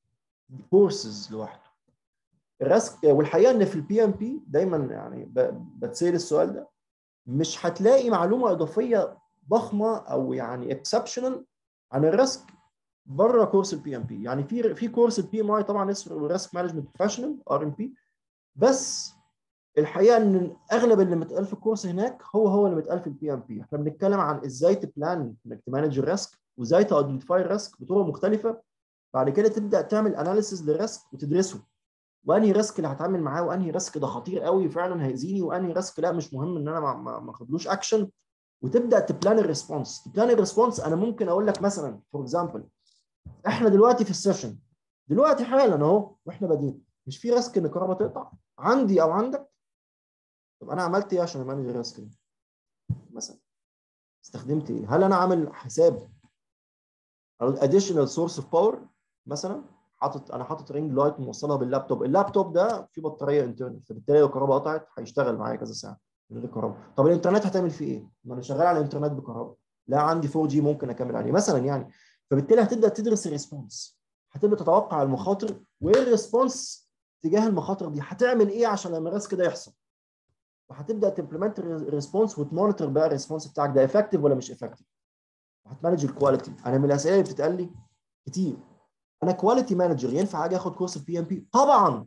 كورسز لوحده الريسك والحقيقه ان في البي ام بي دايما يعني بتسال السؤال ده مش هتلاقي معلومه اضافيه ضخمه او يعني اكسبشنال عن الريسك بره كورس البي ام بي يعني في في كورس البي ام اي طبعا اسمه ريسك مانجمنت بروفيشنال ار ام بي بس الحقيقه ان اغلب اللي متقال في الكورس هناك هو هو اللي متقال في البي ام بي احنا بنتكلم عن ازاي تبلان انك تمانج الريسك وازاي تايدنتيفاي الريسك بطرق مختلفه بعد كده تبدا تعمل اناليسيز للريسك وتدرسه وانهي ريسك اللي هتعامل معاه وانهي ريسك ده خطير قوي فعلا هيأذيني وانهي ريسك لا مش مهم ان انا ما ما اخدلوش اكشن وتبدا تبلان الريسبونس تبلان الريسبونس انا ممكن اقول لك مثلا فور اكزامبل احنا دلوقتي في السيشن دلوقتي حالا اهو واحنا بادئين مش في ريسك ان الكهرباء تقطع عندي او عندك طب انا عملت ايه عشان امانج الريسك ده مثلا استخدمت ايه هل انا عامل حساب additional source of power مثلا حاطط انا حاطط رينج لايت موصلها باللابتوب اللابتوب ده فيه بطاريه انترنال فبالتالي لو الكهرباء قطعت هيشتغل معايا كذا ساعه من غير كهرباء طب الانترنت هتعمل فيه ايه ما انا شغال على الانترنت بكهرباء لا عندي 4 جي ممكن اكمل عليه مثلا يعني فبالتالي هتبدا تدرس الريسبونس هتبدا تتوقع المخاطر وايه الريسبونس تجاه المخاطر دي هتعمل ايه عشان لما الريسك ده يحصل وهتبدا تمبلمنت الريسبونس وتمونيتور بقى الريسبونس بتاعك ده افكتيف ولا مش افكتيف وهتمانج الكواليتي انا من الاسئله اللي بتتقال لي كتير انا كواليتي مانجر ينفع اجي اخد كورس البي ام بي طبعا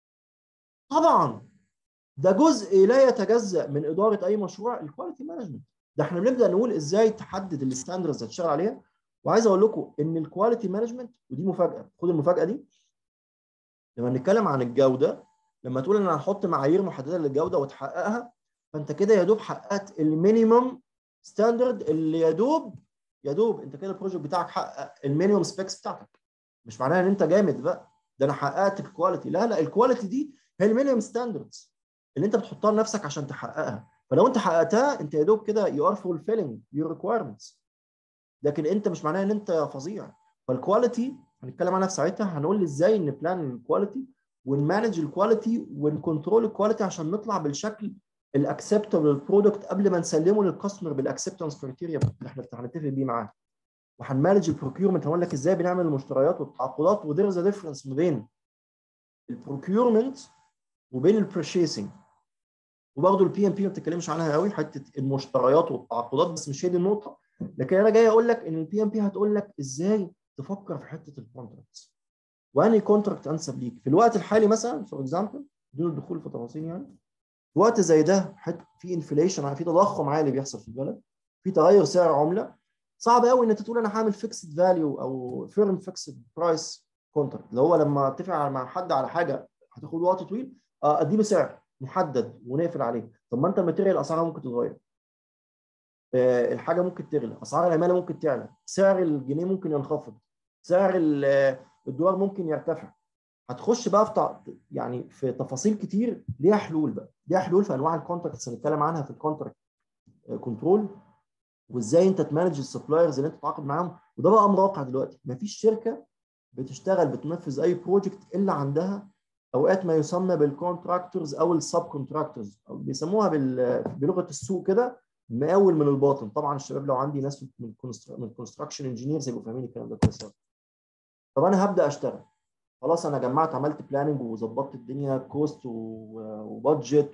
طبعا ده جزء لا يتجزا من اداره اي مشروع الكواليتي مانجمنت ده احنا بنبدا نقول ازاي تحدد الستاندردز اللي هتشتغل عليها وعايز اقول لكم ان الكواليتي مانجمنت ودي مفاجاه خد المفاجاه دي لما نتكلم عن الجوده لما تقول ان انا هحط معايير محدده للجوده وتحققها فانت كده يا دوب حققت المينيمم ستاندرد اللي يا دوب يا دوب انت كده البروجكت بتاعك حقق المينيمم سبيكس بتاعتك مش معناها ان انت جامد بقى ده انا حققت الكواليتي لا لا الكواليتي دي هي المينيمم ستاندردز اللي انت بتحطها لنفسك عشان تحققها فلو انت حققتها انت يا دوب كده يو ار فولفيلينج يور ريكويرمنتس لكن انت مش معناها ان انت فظيع فالكواليتي هنتكلم عنها في ساعتها هنقول ازاي نبلان الكواليتي ونمانج الكواليتي ونكنترول الكواليتي عشان نطلع بالشكل الاكسبتبل برودكت قبل ما نسلمه للكاستمر بالاكسبتنس كريتيريا اللي احنا هنتفق بيه معاه وهنمانج البروكيورمنت هقول لك ازاي بنعمل المشتريات والتعاقدات وذير از ديفرنس ما بين البروكيورمنت وبين البرشيسنج وبرضه البي ام بي ما بتتكلمش عنها قوي حته المشتريات والتعاقدات بس مش هي دي النقطه لكن انا جاي اقول لك ان البي ام بي هتقول لك ازاي تفكر في حته الكونتراكتس وانهي كونتراكت انسب ليك في الوقت الحالي مثلا فور اكزامبل بدون الدخول في تفاصيل يعني في وقت زي ده في انفليشن في تضخم عالي بيحصل في البلد في تغير سعر عمله صعب قوي ان انت تقول انا هعمل فيكسد فاليو او فيرم فيكسد برايس كونتراكت اللي هو لما اتفق مع حد على حاجه هتاخد وقت طويل اديله سعر محدد ونقفل عليه طب ما انت الماتيريال اسعارها ممكن تتغير الحاجه ممكن تغلى اسعار العماله ممكن تعلى سعر الجنيه ممكن ينخفض سعر الدولار ممكن يرتفع هتخش بقى في تع... يعني في تفاصيل كتير ليها حلول بقى ليها حلول في انواع الكونتراكتس هنتكلم عنها في الكونتراكت كنترول وازاي انت تمانج السبلايرز اللي انت تتعاقد معاهم وده بقى امر واقع دلوقتي مفيش شركه بتشتغل بتنفذ اي بروجكت الا عندها اوقات ما يسمى بالكونتراكتورز او السب كونتراكتورز او بيسموها بال... بلغه السوق كده مقاول من الباطن طبعا الشباب لو عندي ناس من من كونستراكشن انجينيرز يبقوا فاهمين الكلام ده كويس طب انا هبدا اشتغل خلاص انا جمعت عملت بلاننج وظبطت الدنيا كوست وبادجت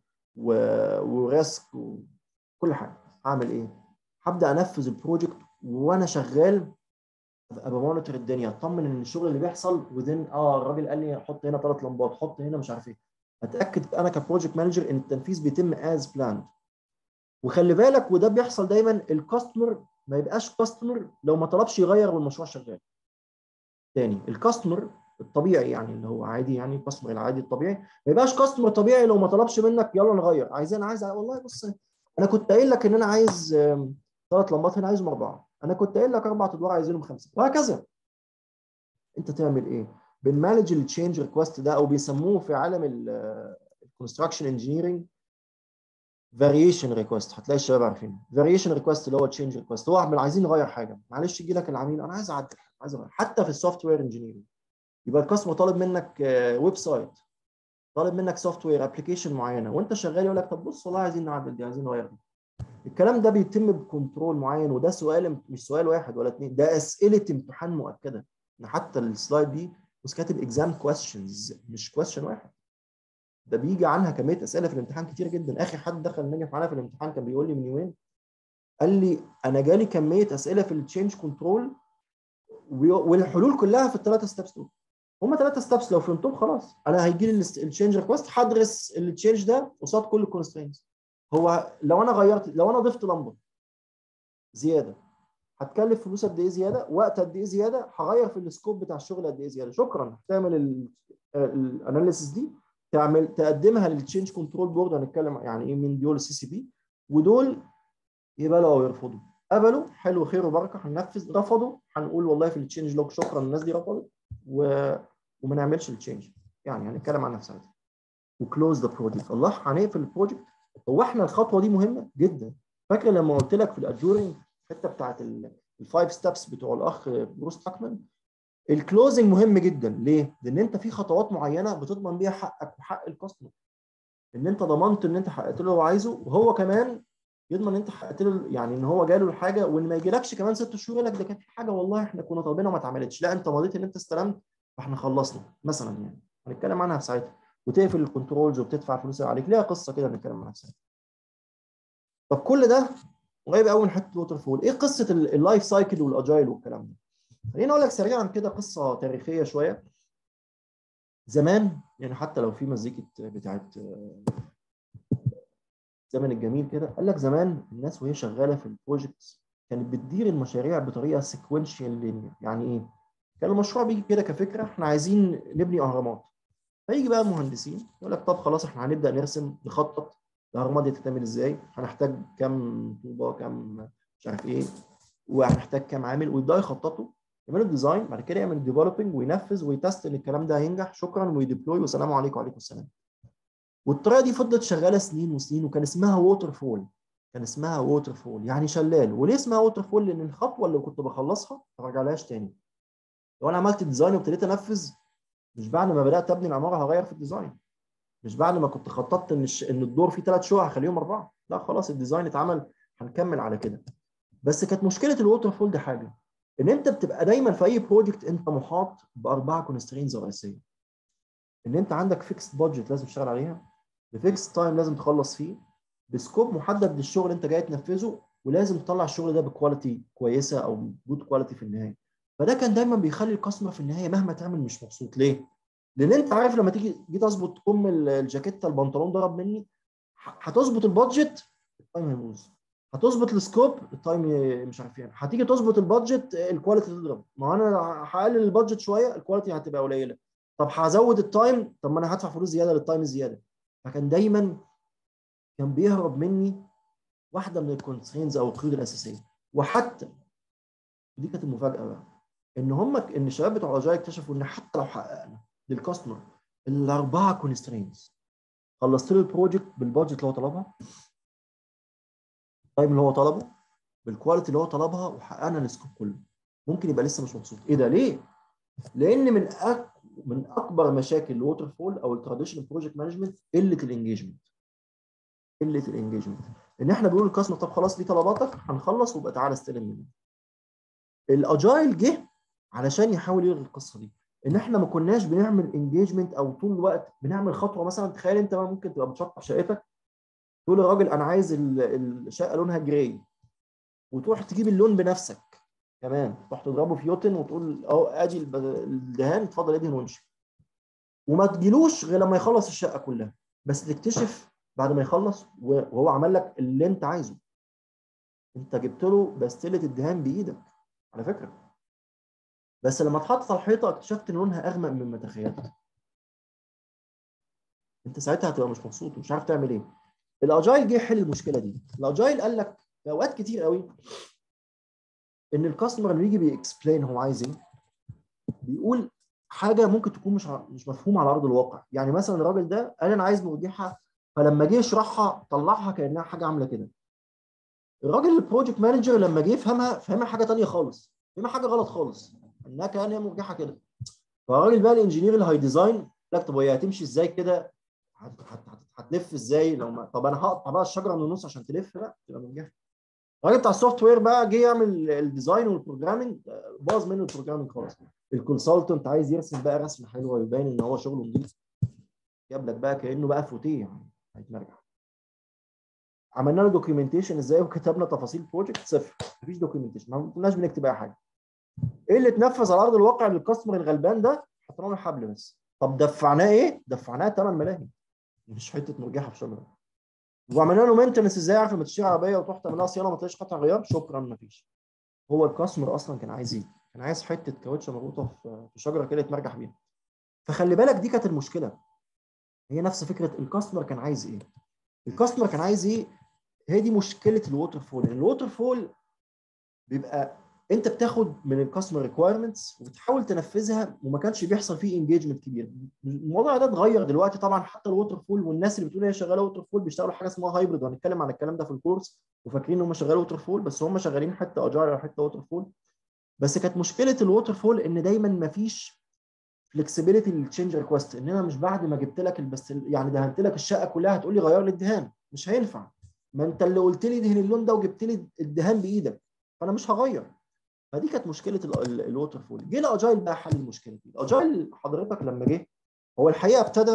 وريسك وكل حاجه هعمل ايه؟ هبدا انفذ البروجكت وانا شغال ابقى بمونيتور الدنيا اطمن ان الشغل اللي بيحصل وذن اه الراجل قال لي حط هنا ثلاث لمبات حط هنا مش عارف ايه اتاكد انا كبروجكت مانجر ان التنفيذ بيتم از بلاند وخلي بالك وده بيحصل دايما الكاستمر ما يبقاش كاستمر لو ما طلبش يغير والمشروع شغال تاني الكاستمر الطبيعي يعني اللي هو عادي يعني الكاستمر العادي الطبيعي ما يبقاش كاستمر طبيعي لو ما طلبش منك يلا نغير عايز انا عايز والله بص انا كنت قايل لك ان انا عايز ثلاث لمبات هنا عايزهم اربعه انا كنت قايل لك اربع ادوار عايزينهم خمسه وهكذا انت تعمل ايه؟ بنمانج التشينج ريكوست ده او بيسموه في عالم الكونستراكشن انجينيرنج فاريشن ريكوست هتلاقي الشباب عارفين فاريشن ريكوست اللي هو تشينج ريكوست هو احنا عايزين نغير حاجه معلش يجي لك العميل انا عايز اعدل عايز اغير حتى في السوفت وير انجينيرنج يبقى الكاستمر طالب منك ويب سايت طالب منك سوفت وير ابلكيشن معينه وانت شغال يقول لك طب بص والله عايزين نعدل دي عايزين نغير دي الكلام ده بيتم بكنترول معين وده سؤال مش سؤال واحد ولا اثنين ده اسئله امتحان مؤكده حتى السلايد دي بس كاتب اكزام كويستشنز مش كويستشن واحد ده بيجي عنها كميه اسئله في الامتحان كتير جدا اخر حد دخل نجح معانا في الامتحان كان بيقول لي من يومين قال لي انا جالي كميه اسئله في التشينج كنترول والحلول كلها في الثلاثه ستابس دول هم ثلاثه ستابس لو فهمتهم خلاص انا هيجي لي التشينج ريكوست هدرس التشينج ده قصاد كل الكونسترينز هو لو انا غيرت لو انا ضفت لمبه زياده هتكلف فلوس قد ايه زياده وقت قد ايه زياده هغير في السكوب بتاع الشغل قد ايه زياده شكرا هتعمل الاناليسيس دي تعمل تقدمها للتشينج كنترول بورد هنتكلم يعني ايه من دول السي سي بي ودول يقبلوا او يرفضوا قبلوا حلو خير وبركه هننفذ رفضوا هنقول والله في التشينج لوج شكرا الناس دي رفضت و... وما نعملش التشينج يعني هنتكلم عنها في ساعتها وكلوز ذا بروجكت الله هنقفل البروجكت هو احنا الخطوه دي مهمه جدا فاكر لما قلت لك في الادجورنج الحته بتاعت الفايف ستابس بتوع الاخ بروس تاكمان الكلوزنج مهم جدا ليه؟ لان انت في خطوات معينه بتضمن بيها حقك وحق الكاستمر ان انت ضمنت ان انت حققت له اللي هو عايزه وهو كمان يضمن ان انت حققت له يعني ان هو جاله الحاجه وان ما يجيلكش كمان ست شهور يقول لك ده كان في حاجه والله احنا كنا طالبينها وما اتعملتش لا انت مضيت ان انت استلمت فاحنا خلصنا مثلا يعني هنتكلم عنها في ساعتها وتقفل الكنترولز وبتدفع الفلوس اللي عليك ليها قصه كده هنتكلم عنها في ساعتها طب كل ده قريب قوي من حته الوتر فول ايه قصه اللايف سايكل والاجايل والكلام ده خليني اقول لك سريعا كده قصه تاريخيه شويه زمان يعني حتى لو في مزيكه بتاعت زمن الجميل كده قال لك زمان الناس وهي شغاله في البروجكتس كانت بتدير المشاريع بطريقه سيكونشال لينير يعني ايه؟ كان المشروع بيجي كده كفكره احنا عايزين نبني اهرامات فيجي بقى المهندسين يقول لك طب خلاص احنا هنبدا نرسم نخطط الاهرامات دي تتعمل ازاي؟ هنحتاج كام طوبه كام مش عارف ايه وهنحتاج كام عامل ويبداوا يخططوا يعملوا ديزاين بعد كده يعمل ديفلوبينج وينفذ ويتست ان الكلام ده هينجح شكرا ويديبلوي والسلام عليكم وعليكم السلام. والطريقه دي فضلت شغاله سنين وسنين وكان اسمها ووتر فول كان اسمها ووتر فول يعني شلال وليه اسمها ووتر فول؟ لان الخطوه اللي كنت بخلصها ما برجعلهاش تاني. لو انا عملت ديزاين وابتديت انفذ مش بعد ما بدات ابني العماره هغير في الديزاين. مش بعد ما كنت خططت ان ان الدور فيه ثلاث شقق هخليهم اربعه لا خلاص الديزاين اتعمل هنكمل على كده بس كانت مشكله الووتر فول دي حاجه ان انت بتبقى دايما في اي بروجكت انت محاط باربعه كونسترينز رئيسيه ان انت عندك فيكس بادجت لازم تشتغل عليها بفيكس تايم لازم تخلص فيه بسكوب محدد للشغل انت جاي تنفذه ولازم تطلع الشغل ده بكواليتي كويسه او جود كواليتي في النهايه فده كان دايما بيخلي الكاستمر في النهايه مهما تعمل مش مبسوط ليه؟ لان انت عارف لما تيجي جيت اظبط كم الجاكيته البنطلون ضرب مني هتظبط البادجت التايم هيبوظ هتظبط السكوب التايم مش عارف يعني هتيجي تظبط البادجت الكواليتي تضرب ما انا هقلل البادجت شويه الكواليتي هتبقى قليله طب هزود التايم طب ما انا هدفع فلوس زياده للتايم الزياده فكان دايما كان بيهرب مني واحده من الكونسترينز او القيود الاساسيه وحتى دي كانت المفاجاه بقى ان هم ان الشباب بتوع اجاي اكتشفوا ان حتى لو حققنا للكاستمر الاربعه كونسترينز خلصت له البروجكت بالبادجت اللي هو طلبها التايم اللي هو طلبه بالكواليتي اللي هو طلبها وحققنا السكوب كله ممكن يبقى لسه مش مبسوط ايه ده ليه لان من أك... من اكبر مشاكل الووتر فول او التراديشنال بروجكت مانجمنت قله الانجيجمنت قله الانجيجمنت ان احنا بنقول للكاستمر طب خلاص دي طلباتك هنخلص وبقى تعالى استلم مني الاجايل جه علشان يحاول يلغي القصه دي ان احنا ما كناش بنعمل انجيجمنت او طول الوقت بنعمل خطوه مثلا تخيل انت ممكن تبقى بتشطح شقتك تقول للراجل انا عايز الشقه لونها جراي وتروح تجيب اللون بنفسك كمان تروح تضربه في يوتن وتقول اهو ادي الدهان اتفضل ادهن وامشي وما تجيلوش غير لما يخلص الشقه كلها بس تكتشف بعد ما يخلص وهو عمل لك اللي انت عايزه انت جبت له بستله الدهان بايدك على فكره بس لما اتحطت على الحيطه اكتشفت ان لونها اغمق مما تخيلت انت ساعتها هتبقى مش مبسوط ومش عارف تعمل ايه الاجايل جه يحل المشكله دي الاجايل قال لك في اوقات كتير قوي ان الكاستمر اللي بيجي بيكسبلين هو عايز ايه بيقول حاجه ممكن تكون مش مش مفهومه على ارض الواقع يعني مثلا الراجل ده قال انا عايز مرجحه فلما جه يشرحها طلعها كانها حاجه عامله كده الراجل البروجكت مانجر لما جه يفهمها فهمها حاجه ثانيه خالص فهمها حاجه غلط خالص انها كانها مرجحه كده فالراجل بقى الانجينير اللي هيديزاين لك طب هي هتمشي ازاي كده هتلف ازاي لو ما طب انا هقطع بقى الشجره من النص عشان تلف لا تبقى مرجحه الراجل بتاع السوفت وير بقى جه يعمل الديزاين والبروجرامنج باظ منه البروجرامنج خالص الكونسلتنت عايز يرسم بقى رسمه حلوه ويبين ان هو شغله نظيف جاب لك بقى كانه بقى فوتيه يعني هيتمرجع عملنا له دوكيومنتيشن ازاي وكتبنا تفاصيل بروجكت صفر مفيش دوكيومنتيشن ما كناش بنكتب اي حاجه ايه اللي اتنفذ على ارض الواقع للكاستمر الغلبان ده حطينا له حبل بس طب دفعناه ايه دفعناه 8 ملاهي مش حته مرجحه في شجره وعملنا له مينتنس ازاي عارف لما تشتري عربيه وتروح تعمل لها صيانه ما تلاقيش قطع غيار شكرا ما فيش هو الكاستمر اصلا كان عايز ايه؟ كان عايز حته كاوتشه مربوطه في شجره كده يتمرجح بيها فخلي بالك دي كانت المشكله هي نفس فكره الكاستمر كان عايز ايه؟ الكاستمر كان عايز ايه؟ هي دي مشكله الووتر فول الووتر فول بيبقى انت بتاخد من الكاستمر ريكوايرمنتس وبتحاول تنفذها وما كانش بيحصل فيه انجيجمنت كبير الموضوع ده اتغير دلوقتي طبعا حتى الووتر فول والناس اللي بتقول هي شغاله ووتر فول بيشتغلوا حاجه اسمها هايبرد وهنتكلم عن الكلام ده في الكورس وفاكرين ان هم شغالين ووتر فول بس هم شغالين حته اجايل او حته ووتر فول بس كانت مشكله الووتر فول ان دايما ما فيش فلكسبيليتي للتشينج ريكوست ان انا مش بعد ما جبت لك بس يعني دهنت لك الشقه كلها هتقول لي غير لي الدهان مش هينفع ما انت اللي قلت لي دهن اللون ده وجبت لي الدهان بايدك فانا مش هغير فدي كانت مشكله الووتر فول جه الاجايل بقى حل المشكله دي الاجايل حضرتك لما جه هو الحقيقه ابتدى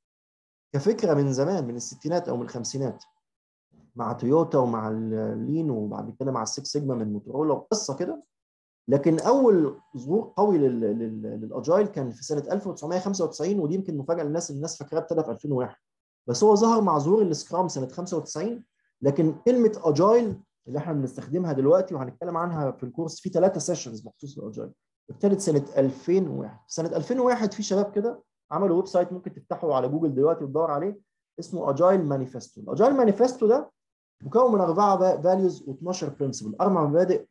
كفكره من زمان من الستينات او من الخمسينات مع تويوتا ومع اللين وبعد كده مع السكس سيجما من موتورولا وقصه كده لكن اول ظهور قوي للاجايل كان في سنه 1995 ودي يمكن مفاجاه للناس الناس فاكراها ابتدى في 2001 بس هو ظهر مع ظهور السكرام سنه 95 لكن كلمه اجايل اللي احنا بنستخدمها دلوقتي وهنتكلم عنها في الكورس في ثلاثه سيشنز مخصوص للاجايل ابتدت سنه 2001 سنه 2001 في شباب كده عملوا ويب سايت ممكن تفتحه على جوجل دلوقتي وتدور عليه اسمه اجايل مانيفستو الاجايل مانيفستو ده مكون من اربعه فاليوز و12 برنسبل اربع مبادئ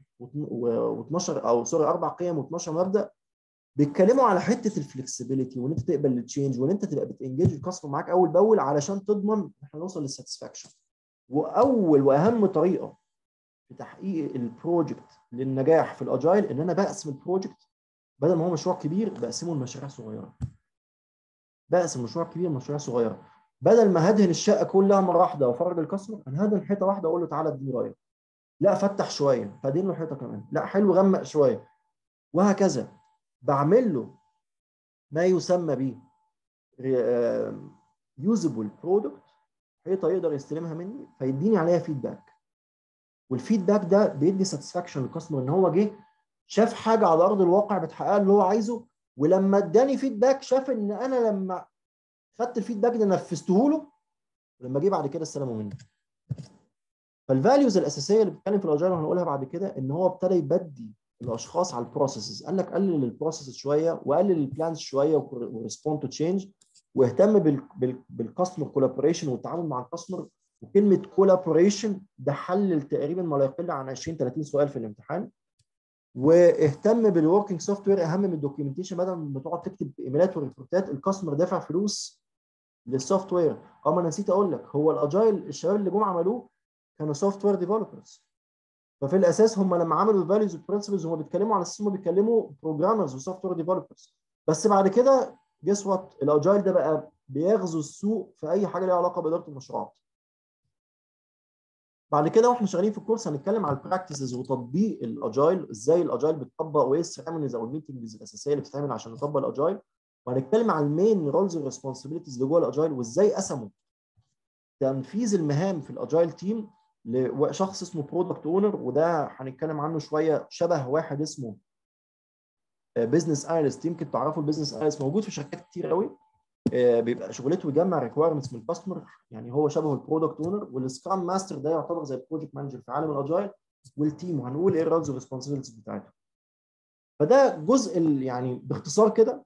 و12 او سوري اربع قيم و12 مبدا بيتكلموا على حته الفلكسبيليتي وان انت تقبل التشينج وان انت تبقى بتنجيج الكاستمر معاك اول باول علشان تضمن احنا نوصل للساتسفاكشن واول واهم طريقه في تحقيق البروجكت للنجاح في الاجايل ان انا بقسم البروجكت بدل ما هو مشروع كبير بقسمه لمشاريع صغيره بقسم مشروع كبير لمشاريع صغيره بدل ما هدهن الشقه كلها مره واحده وافرج الكاستمر انا هدهن حيطه واحده اقول له تعالى اديني رايك لا فتح شويه فادين له حيطه كمان لا حلو غمق شويه وهكذا بعمل له ما يسمى ب يوزبل برودكت حيطه يقدر يستلمها مني فيديني عليها فيدباك والفيدباك ده بيدي ساتسفاكشن للكاستمر ان هو جه شاف حاجه على ارض الواقع بتحقق اللي هو عايزه ولما اداني فيدباك شاف ان انا لما خدت الفيدباك ده نفذته له ولما جه بعد كده استلمه مني فالفاليوز الاساسيه اللي بتتكلم في الاجايل وهنقولها بعد كده ان هو ابتدى يبدي الاشخاص على البروسيسز قال لك قلل البروسيسز شويه وقلل البلانز شويه وريسبوند تو تشينج واهتم بالكاستمر كولابوريشن والتعامل مع الكاستمر وكلمه كولابوريشن ده حلل تقريبا ما لا يقل عن 20 30 سؤال في الامتحان واهتم بالوركينج سوفت وير اهم من الدوكيومنتيشن بدل ما تقعد تكتب ايميلات وريبورتات الكاستمر دافع فلوس للسوفت وير اه ما انا نسيت اقول لك هو الاجايل الشباب اللي جم عملوه كانوا سوفت وير ديفلوبرز ففي الاساس هم لما عملوا الفاليوز والبرنسبلز هم بيتكلموا على اساس هم بيتكلموا بروجرامرز وسوفت وير ديفلوبرز بس بعد كده جس وات الاجايل ده بقى بيغزو السوق في اي حاجه ليها علاقه باداره المشروعات بعد كده واحنا شغالين في الكورس هنتكلم على البراكتسز وتطبيق الاجايل ازاي الاجايل بتطبق وايه السيرمونيز او الميتنجز الاساسيه اللي بتتعمل عشان نطبق الاجايل وهنتكلم على المين رولز والريسبونسبيلتيز اللي جوه الاجايل وازاي قسموا تنفيذ المهام في الاجايل تيم لشخص اسمه برودكت اونر وده هنتكلم عنه شويه شبه واحد اسمه بزنس اناليست يمكن تعرفوا البزنس اناليست موجود في شركات كتير قوي بيبقى شغلته يجمع ريكوايرمنتس من الكاستمر يعني هو شبه البرودكت اونر والسكرام ماستر ده يعتبر زي البروجكت مانجر في عالم الاجايل والتيم وهنقول ايه الرولز والريسبونسبيلتيز بتاعتهم فده جزء يعني باختصار كده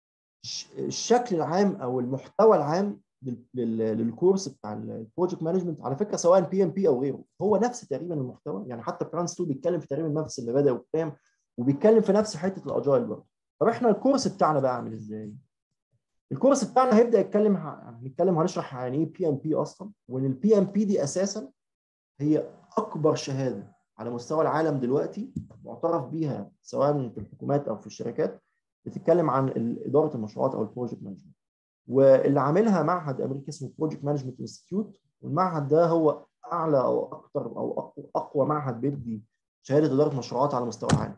الشكل العام او المحتوى العام للكورس بتاع البروجكت مانجمنت على فكره سواء بي ام بي او غيره هو نفس تقريبا المحتوى يعني حتى برانس 2 بيتكلم في تقريبا نفس المبادئ والقيم وبيتكلم في نفس حته الاجايل برضه طب احنا الكورس بتاعنا بقى عامل ازاي؟ الكورس بتاعنا هيبدا يتكلم هنتكلم هنشرح يعني ايه بي ام بي اصلا وان البي ام بي دي اساسا هي اكبر شهاده على مستوى العالم دلوقتي معترف بيها سواء في الحكومات او في الشركات بتتكلم عن اداره المشروعات او البروجكت مانجمنت واللي عاملها معهد امريكي اسمه بروجكت مانجمنت انستيتيوت والمعهد ده هو اعلى او اكثر او اقوى, أقوى معهد بيدي شهاده اداره مشروعات على مستوى العالم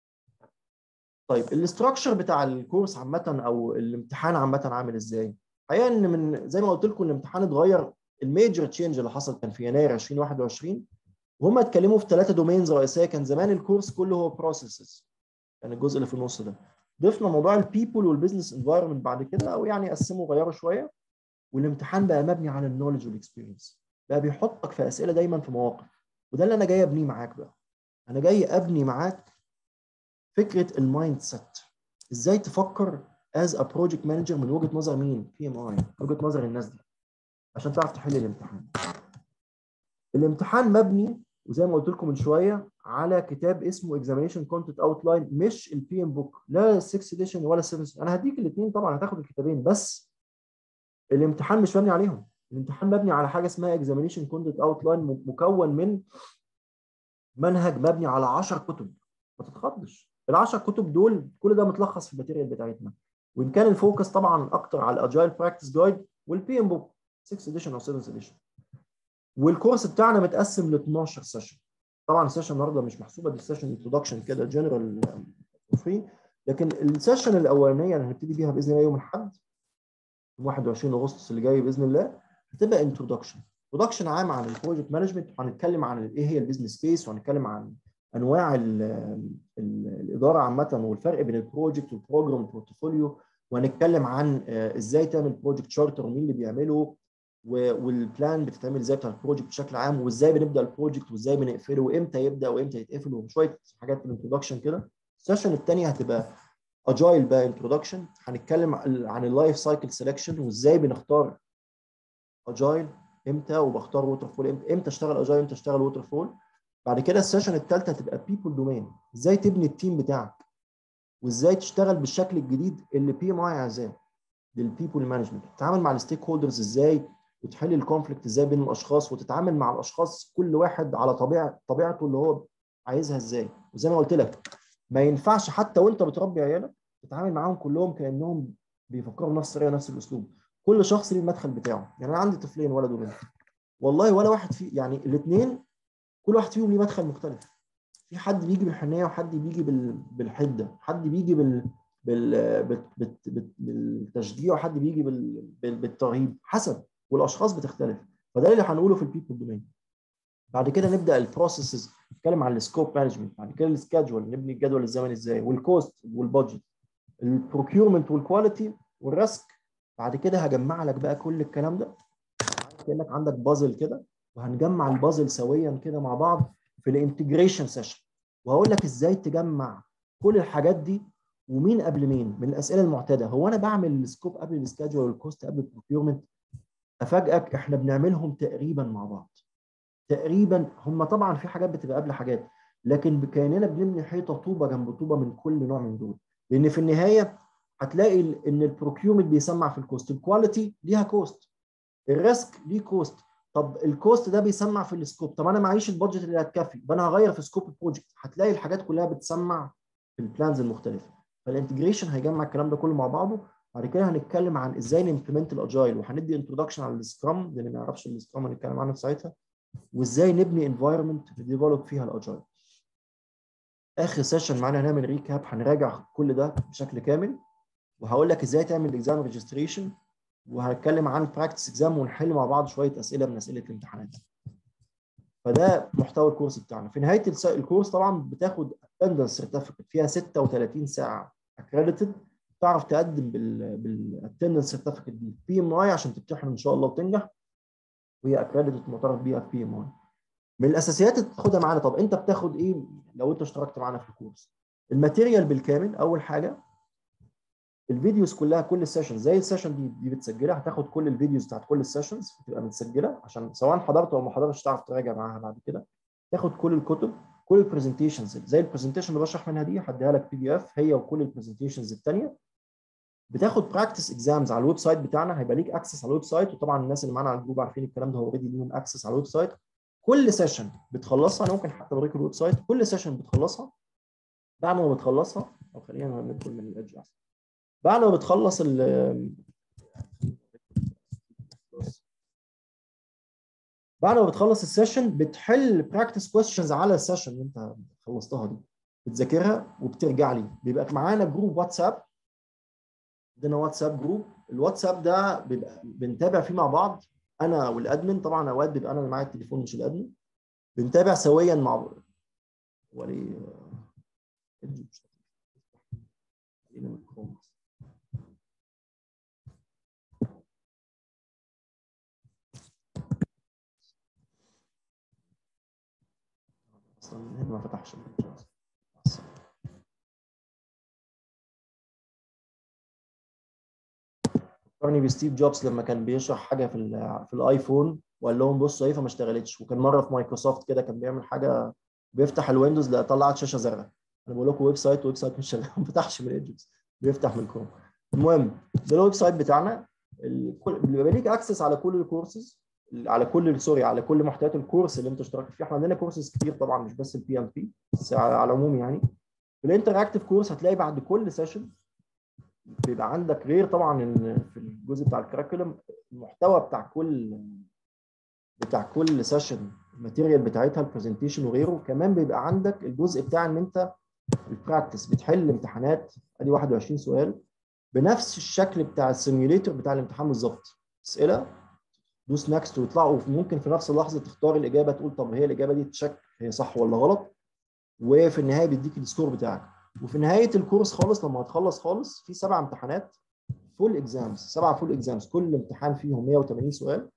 طيب الاستراكشر بتاع الكورس عامه او الامتحان عامه عامل ازاي؟ الحقيقه ان من زي ما قلت لكم الامتحان اتغير الميجر تشينج اللي حصل كان في يناير 2021 وهم اتكلموا في ثلاثه دومينز رئيسيه كان زمان الكورس كله هو بروسيسز كان الجزء اللي في النص ده ضفنا موضوع البيبول والبزنس انفايرمنت بعد كده او يعني قسموا غيروا شويه والامتحان بقى مبني على النولج والاكسبيرينس بقى بيحطك في اسئله دايما في مواقف وده اللي انا جاي ابنيه معاك بقى انا جاي ابني معاك فكره المايند سيت ازاي تفكر از ا بروجكت مانجر من وجهه نظر مين بي ام اي وجهه نظر الناس دي عشان تعرف تحل الامتحان الامتحان مبني وزي ما قلت لكم من شويه على كتاب اسمه اكزامينشن كونتنت اوتلاين مش البي ام بوك لا 6 اديشن ولا 7 انا هديك الاثنين طبعا هتاخد الكتابين بس الامتحان مش مبني عليهم الامتحان مبني على حاجه اسمها اكزامينشن كونتنت اوتلاين مكون من منهج مبني على 10 كتب ما تتخضش ال 10 كتب دول كل ده متلخص في الماتيريال بتاعتنا وان كان الفوكس طبعا اكتر على الاجايل براكتس جايد والبي ام بوك 6 اديشن او 7 اديشن والكورس بتاعنا متقسم ل 12 سيشن طبعا السيشن النهارده مش محسوبه دي سيشن انتروداكشن كده جنرال فري لكن السيشن الاولانيه اللي هنبتدي بيها باذن الله يوم الاحد 21 اغسطس اللي جاي باذن الله هتبقى انتروداكشن انتروداكشن عام عن البروجكت مانجمنت وهنتكلم عن ايه هي البيزنس كيس وهنتكلم عن انواع ال ال الاداره عامه والفرق بين البروجكت والبروجرام والبورتفوليو وهنتكلم عن ازاي تعمل بروجكت شارتر ومين اللي بيعمله والبلان بتتعمل ازاي بتاع البروجكت بشكل عام وازاي بنبدا البروجكت وازاي بنقفله وامتى يبدا وامتى يتقفل وشويه حاجات في الانترودكشن كده السيشن الثانيه هتبقى اجايل بقى انترودكشن هنتكلم عن اللايف سايكل سelection وازاي بنختار اجايل امتى وبختار ووتر فول امتى امتى اشتغل اجايل امتى اشتغل ووتر فول بعد كده السيشن الثالثه هتبقى بيبول دومين ازاي تبني التيم بتاعك وازاي تشتغل بالشكل الجديد اللي بي ام اي عايزاه للبيبول مانجمنت تتعامل مع الستيك هولدرز ازاي وتحل الكونفليكت ازاي بين الاشخاص وتتعامل مع الاشخاص كل واحد على طبيعه طبيعته اللي هو عايزها ازاي وزي ما قلت لك ما ينفعش حتى وانت بتربي عيالك تتعامل معاهم كلهم كانهم بيفكروا بنفس الطريقه نفس الاسلوب كل شخص ليه المدخل بتاعه يعني انا عندي طفلين ولد وبنت والله ولا واحد في يعني الاثنين كل واحد فيهم ليه مدخل مختلف في حد بيجي بالحنيه وحد بيجي بالحده حد بيجي بال بال بالتشجيع وحد بيجي بالترهيب حسب والاشخاص بتختلف فده اللي هنقوله في البيبل دومين بعد كده نبدا البروسيسز نتكلم عن السكوب مانجمنت بعد كده السكادجول نبني الجدول الزمني ازاي والكوست والبادجت البروكيورمنت والكواليتي والريسك بعد كده هجمع لك بقى كل الكلام ده كانك عندك بازل كده وهنجمع البازل سويا كده مع بعض في الانتجريشن سيشن وهقول لك ازاي تجمع كل الحاجات دي ومين قبل مين من الاسئله المعتاده هو انا بعمل السكوب قبل السكادجول والكوست قبل البروكيورمنت افاجئك احنا بنعملهم تقريبا مع بعض تقريبا هم طبعا في حاجات بتبقى قبل حاجات لكن كاننا بنبني حيطه طوبه جنب طوبه من كل نوع من دول لان في النهايه هتلاقي ان البروكيومنت بيسمع في الكوست الكواليتي ليها كوست الريسك ليه كوست طب الكوست ده بيسمع في السكوب طب انا معيش البادجت اللي هتكفي يبقى انا هغير في سكوب البروجكت هتلاقي الحاجات كلها بتسمع في البلانز المختلفه فالانتجريشن هيجمع الكلام ده كله مع بعضه بعد كده هنتكلم عن ازاي نمبلمنت الاجايل وهندي انتروداكشن على السكرام لان ما يعرفش السكرام هنتكلم عنه في ساعتها وازاي نبني انفايرمنت نديفلوب فيها الاجايل اخر سيشن معانا هنعمل ريكاب هنراجع كل ده بشكل كامل وهقول لك ازاي تعمل اكزام ريجستريشن وهنتكلم عن براكتس اكزام ونحل مع بعض شويه اسئله من اسئله الامتحانات فده محتوى الكورس بتاعنا في نهايه الكورس طبعا بتاخد اتندنس سيرتيفيكت فيها 36 ساعه اكريديتد تعرف تقدم بال بالاتندنس سيرتيفيكت دي بي ام اي عشان تمتحن ان شاء الله وتنجح وهي اكريديتد معترف بيها في بي ام اي من الاساسيات اللي تاخدها معانا طب انت بتاخد ايه لو انت اشتركت معانا في الكورس الماتيريال بالكامل اول حاجه الفيديوز كلها كل السيشن زي السيشن دي دي بتسجلها هتاخد كل الفيديوز بتاعت كل السيشنز بتبقى متسجله عشان سواء حضرت او ما حضرتش تعرف تراجع معاها بعد كده تاخد كل الكتب كل البرزنتيشنز زي البرزنتيشن اللي بشرح منها دي هديها لك بي دي اف هي وكل البرزنتيشنز الثانيه بتاخد براكتس اكزامز على الويب سايت بتاعنا هيبقى ليك اكسس على الويب سايت وطبعا الناس اللي معانا على الجروب عارفين الكلام ده هو اوريدي ليهم اكسس على الويب سايت كل سيشن بتخلصها انا ممكن حتى اوريك الويب سايت كل سيشن بتخلصها بعد ما بتخلصها او خلينا ندخل من الادج احسن بعد ما بتخلص ال بعد ما بتخلص السيشن بتحل براكتس كويستشنز على السيشن اللي انت خلصتها دي بتذاكرها وبترجع لي بيبقى معانا جروب واتساب عندنا واتساب جروب الواتساب ده بيبقى بنتابع فيه مع بعض انا والادمن طبعا اوقات بيبقى انا اللي معايا التليفون مش الادمن بنتابع سويا مع بعض ولي اصلا ما فتحش فكرني بستيف جوبز لما كان بيشرح حاجه في في الايفون وقال لهم بصوا اهي فما اشتغلتش وكان مره في مايكروسوفت كده كان بيعمل حاجه بيفتح الويندوز لا طلعت شاشه زرقاء انا بقول لكم ويب سايت ويب سايت مش شغال ما فتحش من ايدجز بيفتح من كروم المهم ده الويب سايت بتاعنا بيبقى ليك اكسس على كل الكورسز على كل سوري على كل محتويات الكورس اللي انت اشتركت فيه احنا عندنا كورسز كتير طبعا مش بس البي ام بي بس على العموم يعني في الانتراكتيف كورس هتلاقي بعد كل سيشن بيبقى عندك غير طبعا ان في الجزء بتاع الكراكولم المحتوى بتاع كل بتاع كل سيشن الماتيريال بتاعتها البرزنتيشن وغيره كمان بيبقى عندك الجزء بتاع ان انت البراكتس بتحل امتحانات ادي 21 سؤال بنفس الشكل بتاع السيميوليتر بتاع الامتحان بالظبط اسئله دوس نكست ويطلعوا ممكن في نفس اللحظه تختار الاجابه تقول طب هي الاجابه دي تشك هي صح ولا غلط وفي النهايه بيديك السكور بتاعك وفي نهايه الكورس خالص لما هتخلص خالص في سبع امتحانات فول اكزامز سبعه فول اكزامز كل امتحان فيهم 180 سؤال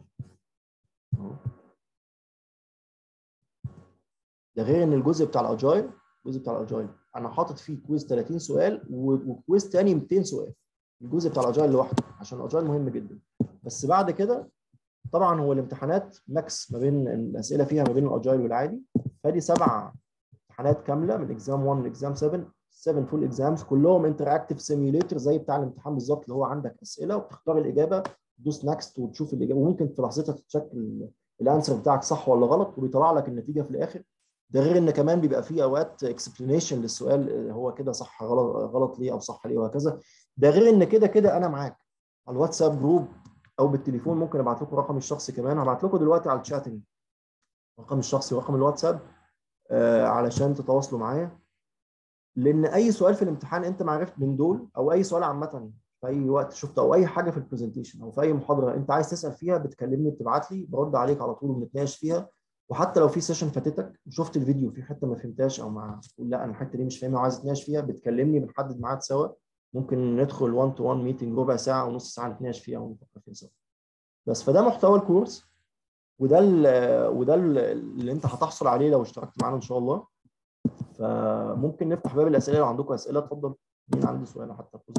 ده غير ان الجزء بتاع الاجايل الجزء بتاع الاجايل انا حاطط فيه كويز 30 سؤال وكويز تاني 200 سؤال الجزء بتاع الاجايل لوحده عشان الاجايل مهم جدا بس بعد كده طبعا هو الامتحانات ماكس ما بين الاسئله فيها ما بين الاجايل والعادي فدي سبع امتحانات كامله من اكزام 1 لاكزام 7 7 فول اكزامز كلهم انتراكتيف سيميوليتر زي بتاع الامتحان بالظبط اللي هو عندك اسئله وبتختار الاجابه تدوس نكست وتشوف الاجابه وممكن في لحظتها تتشك الانسر بتاعك صح ولا غلط وبيطلع لك النتيجه في الاخر ده غير ان كمان بيبقى فيه اوقات اكسبلانيشن للسؤال هو كده صح غلط غلط ليه او صح ليه وهكذا ده غير ان كده كده انا معاك على الواتساب جروب او بالتليفون ممكن ابعت لكم رقمي الشخصي كمان هبعت لكم دلوقتي على الشاتنج رقمي الشخصي ورقم الواتساب آه علشان تتواصلوا معايا لان اي سؤال في الامتحان انت ما عرفت من دول او اي سؤال عامه في اي وقت شفته او اي حاجه في البرزنتيشن او في اي محاضره انت عايز تسال فيها بتكلمني بتبعت لي برد عليك على طول وبنتناقش فيها وحتى لو في سيشن فاتتك وشفت الفيديو في حته ما فهمتهاش او ما تقول لا انا الحته دي مش فاهمها وعايز اتناقش فيها بتكلمني بنحدد ميعاد سوا ممكن ندخل 1 تو 1 ميتنج ربع ساعه ونص ساعه نتناقش فيها ونفكر فيها سوا بس فده محتوى الكورس وده ال وده ال اللي انت هتحصل عليه لو اشتركت معانا ان شاء الله فممكن نفتح باب الاسئله لو عندكم اسئله اتفضل مين عنده سؤال حتى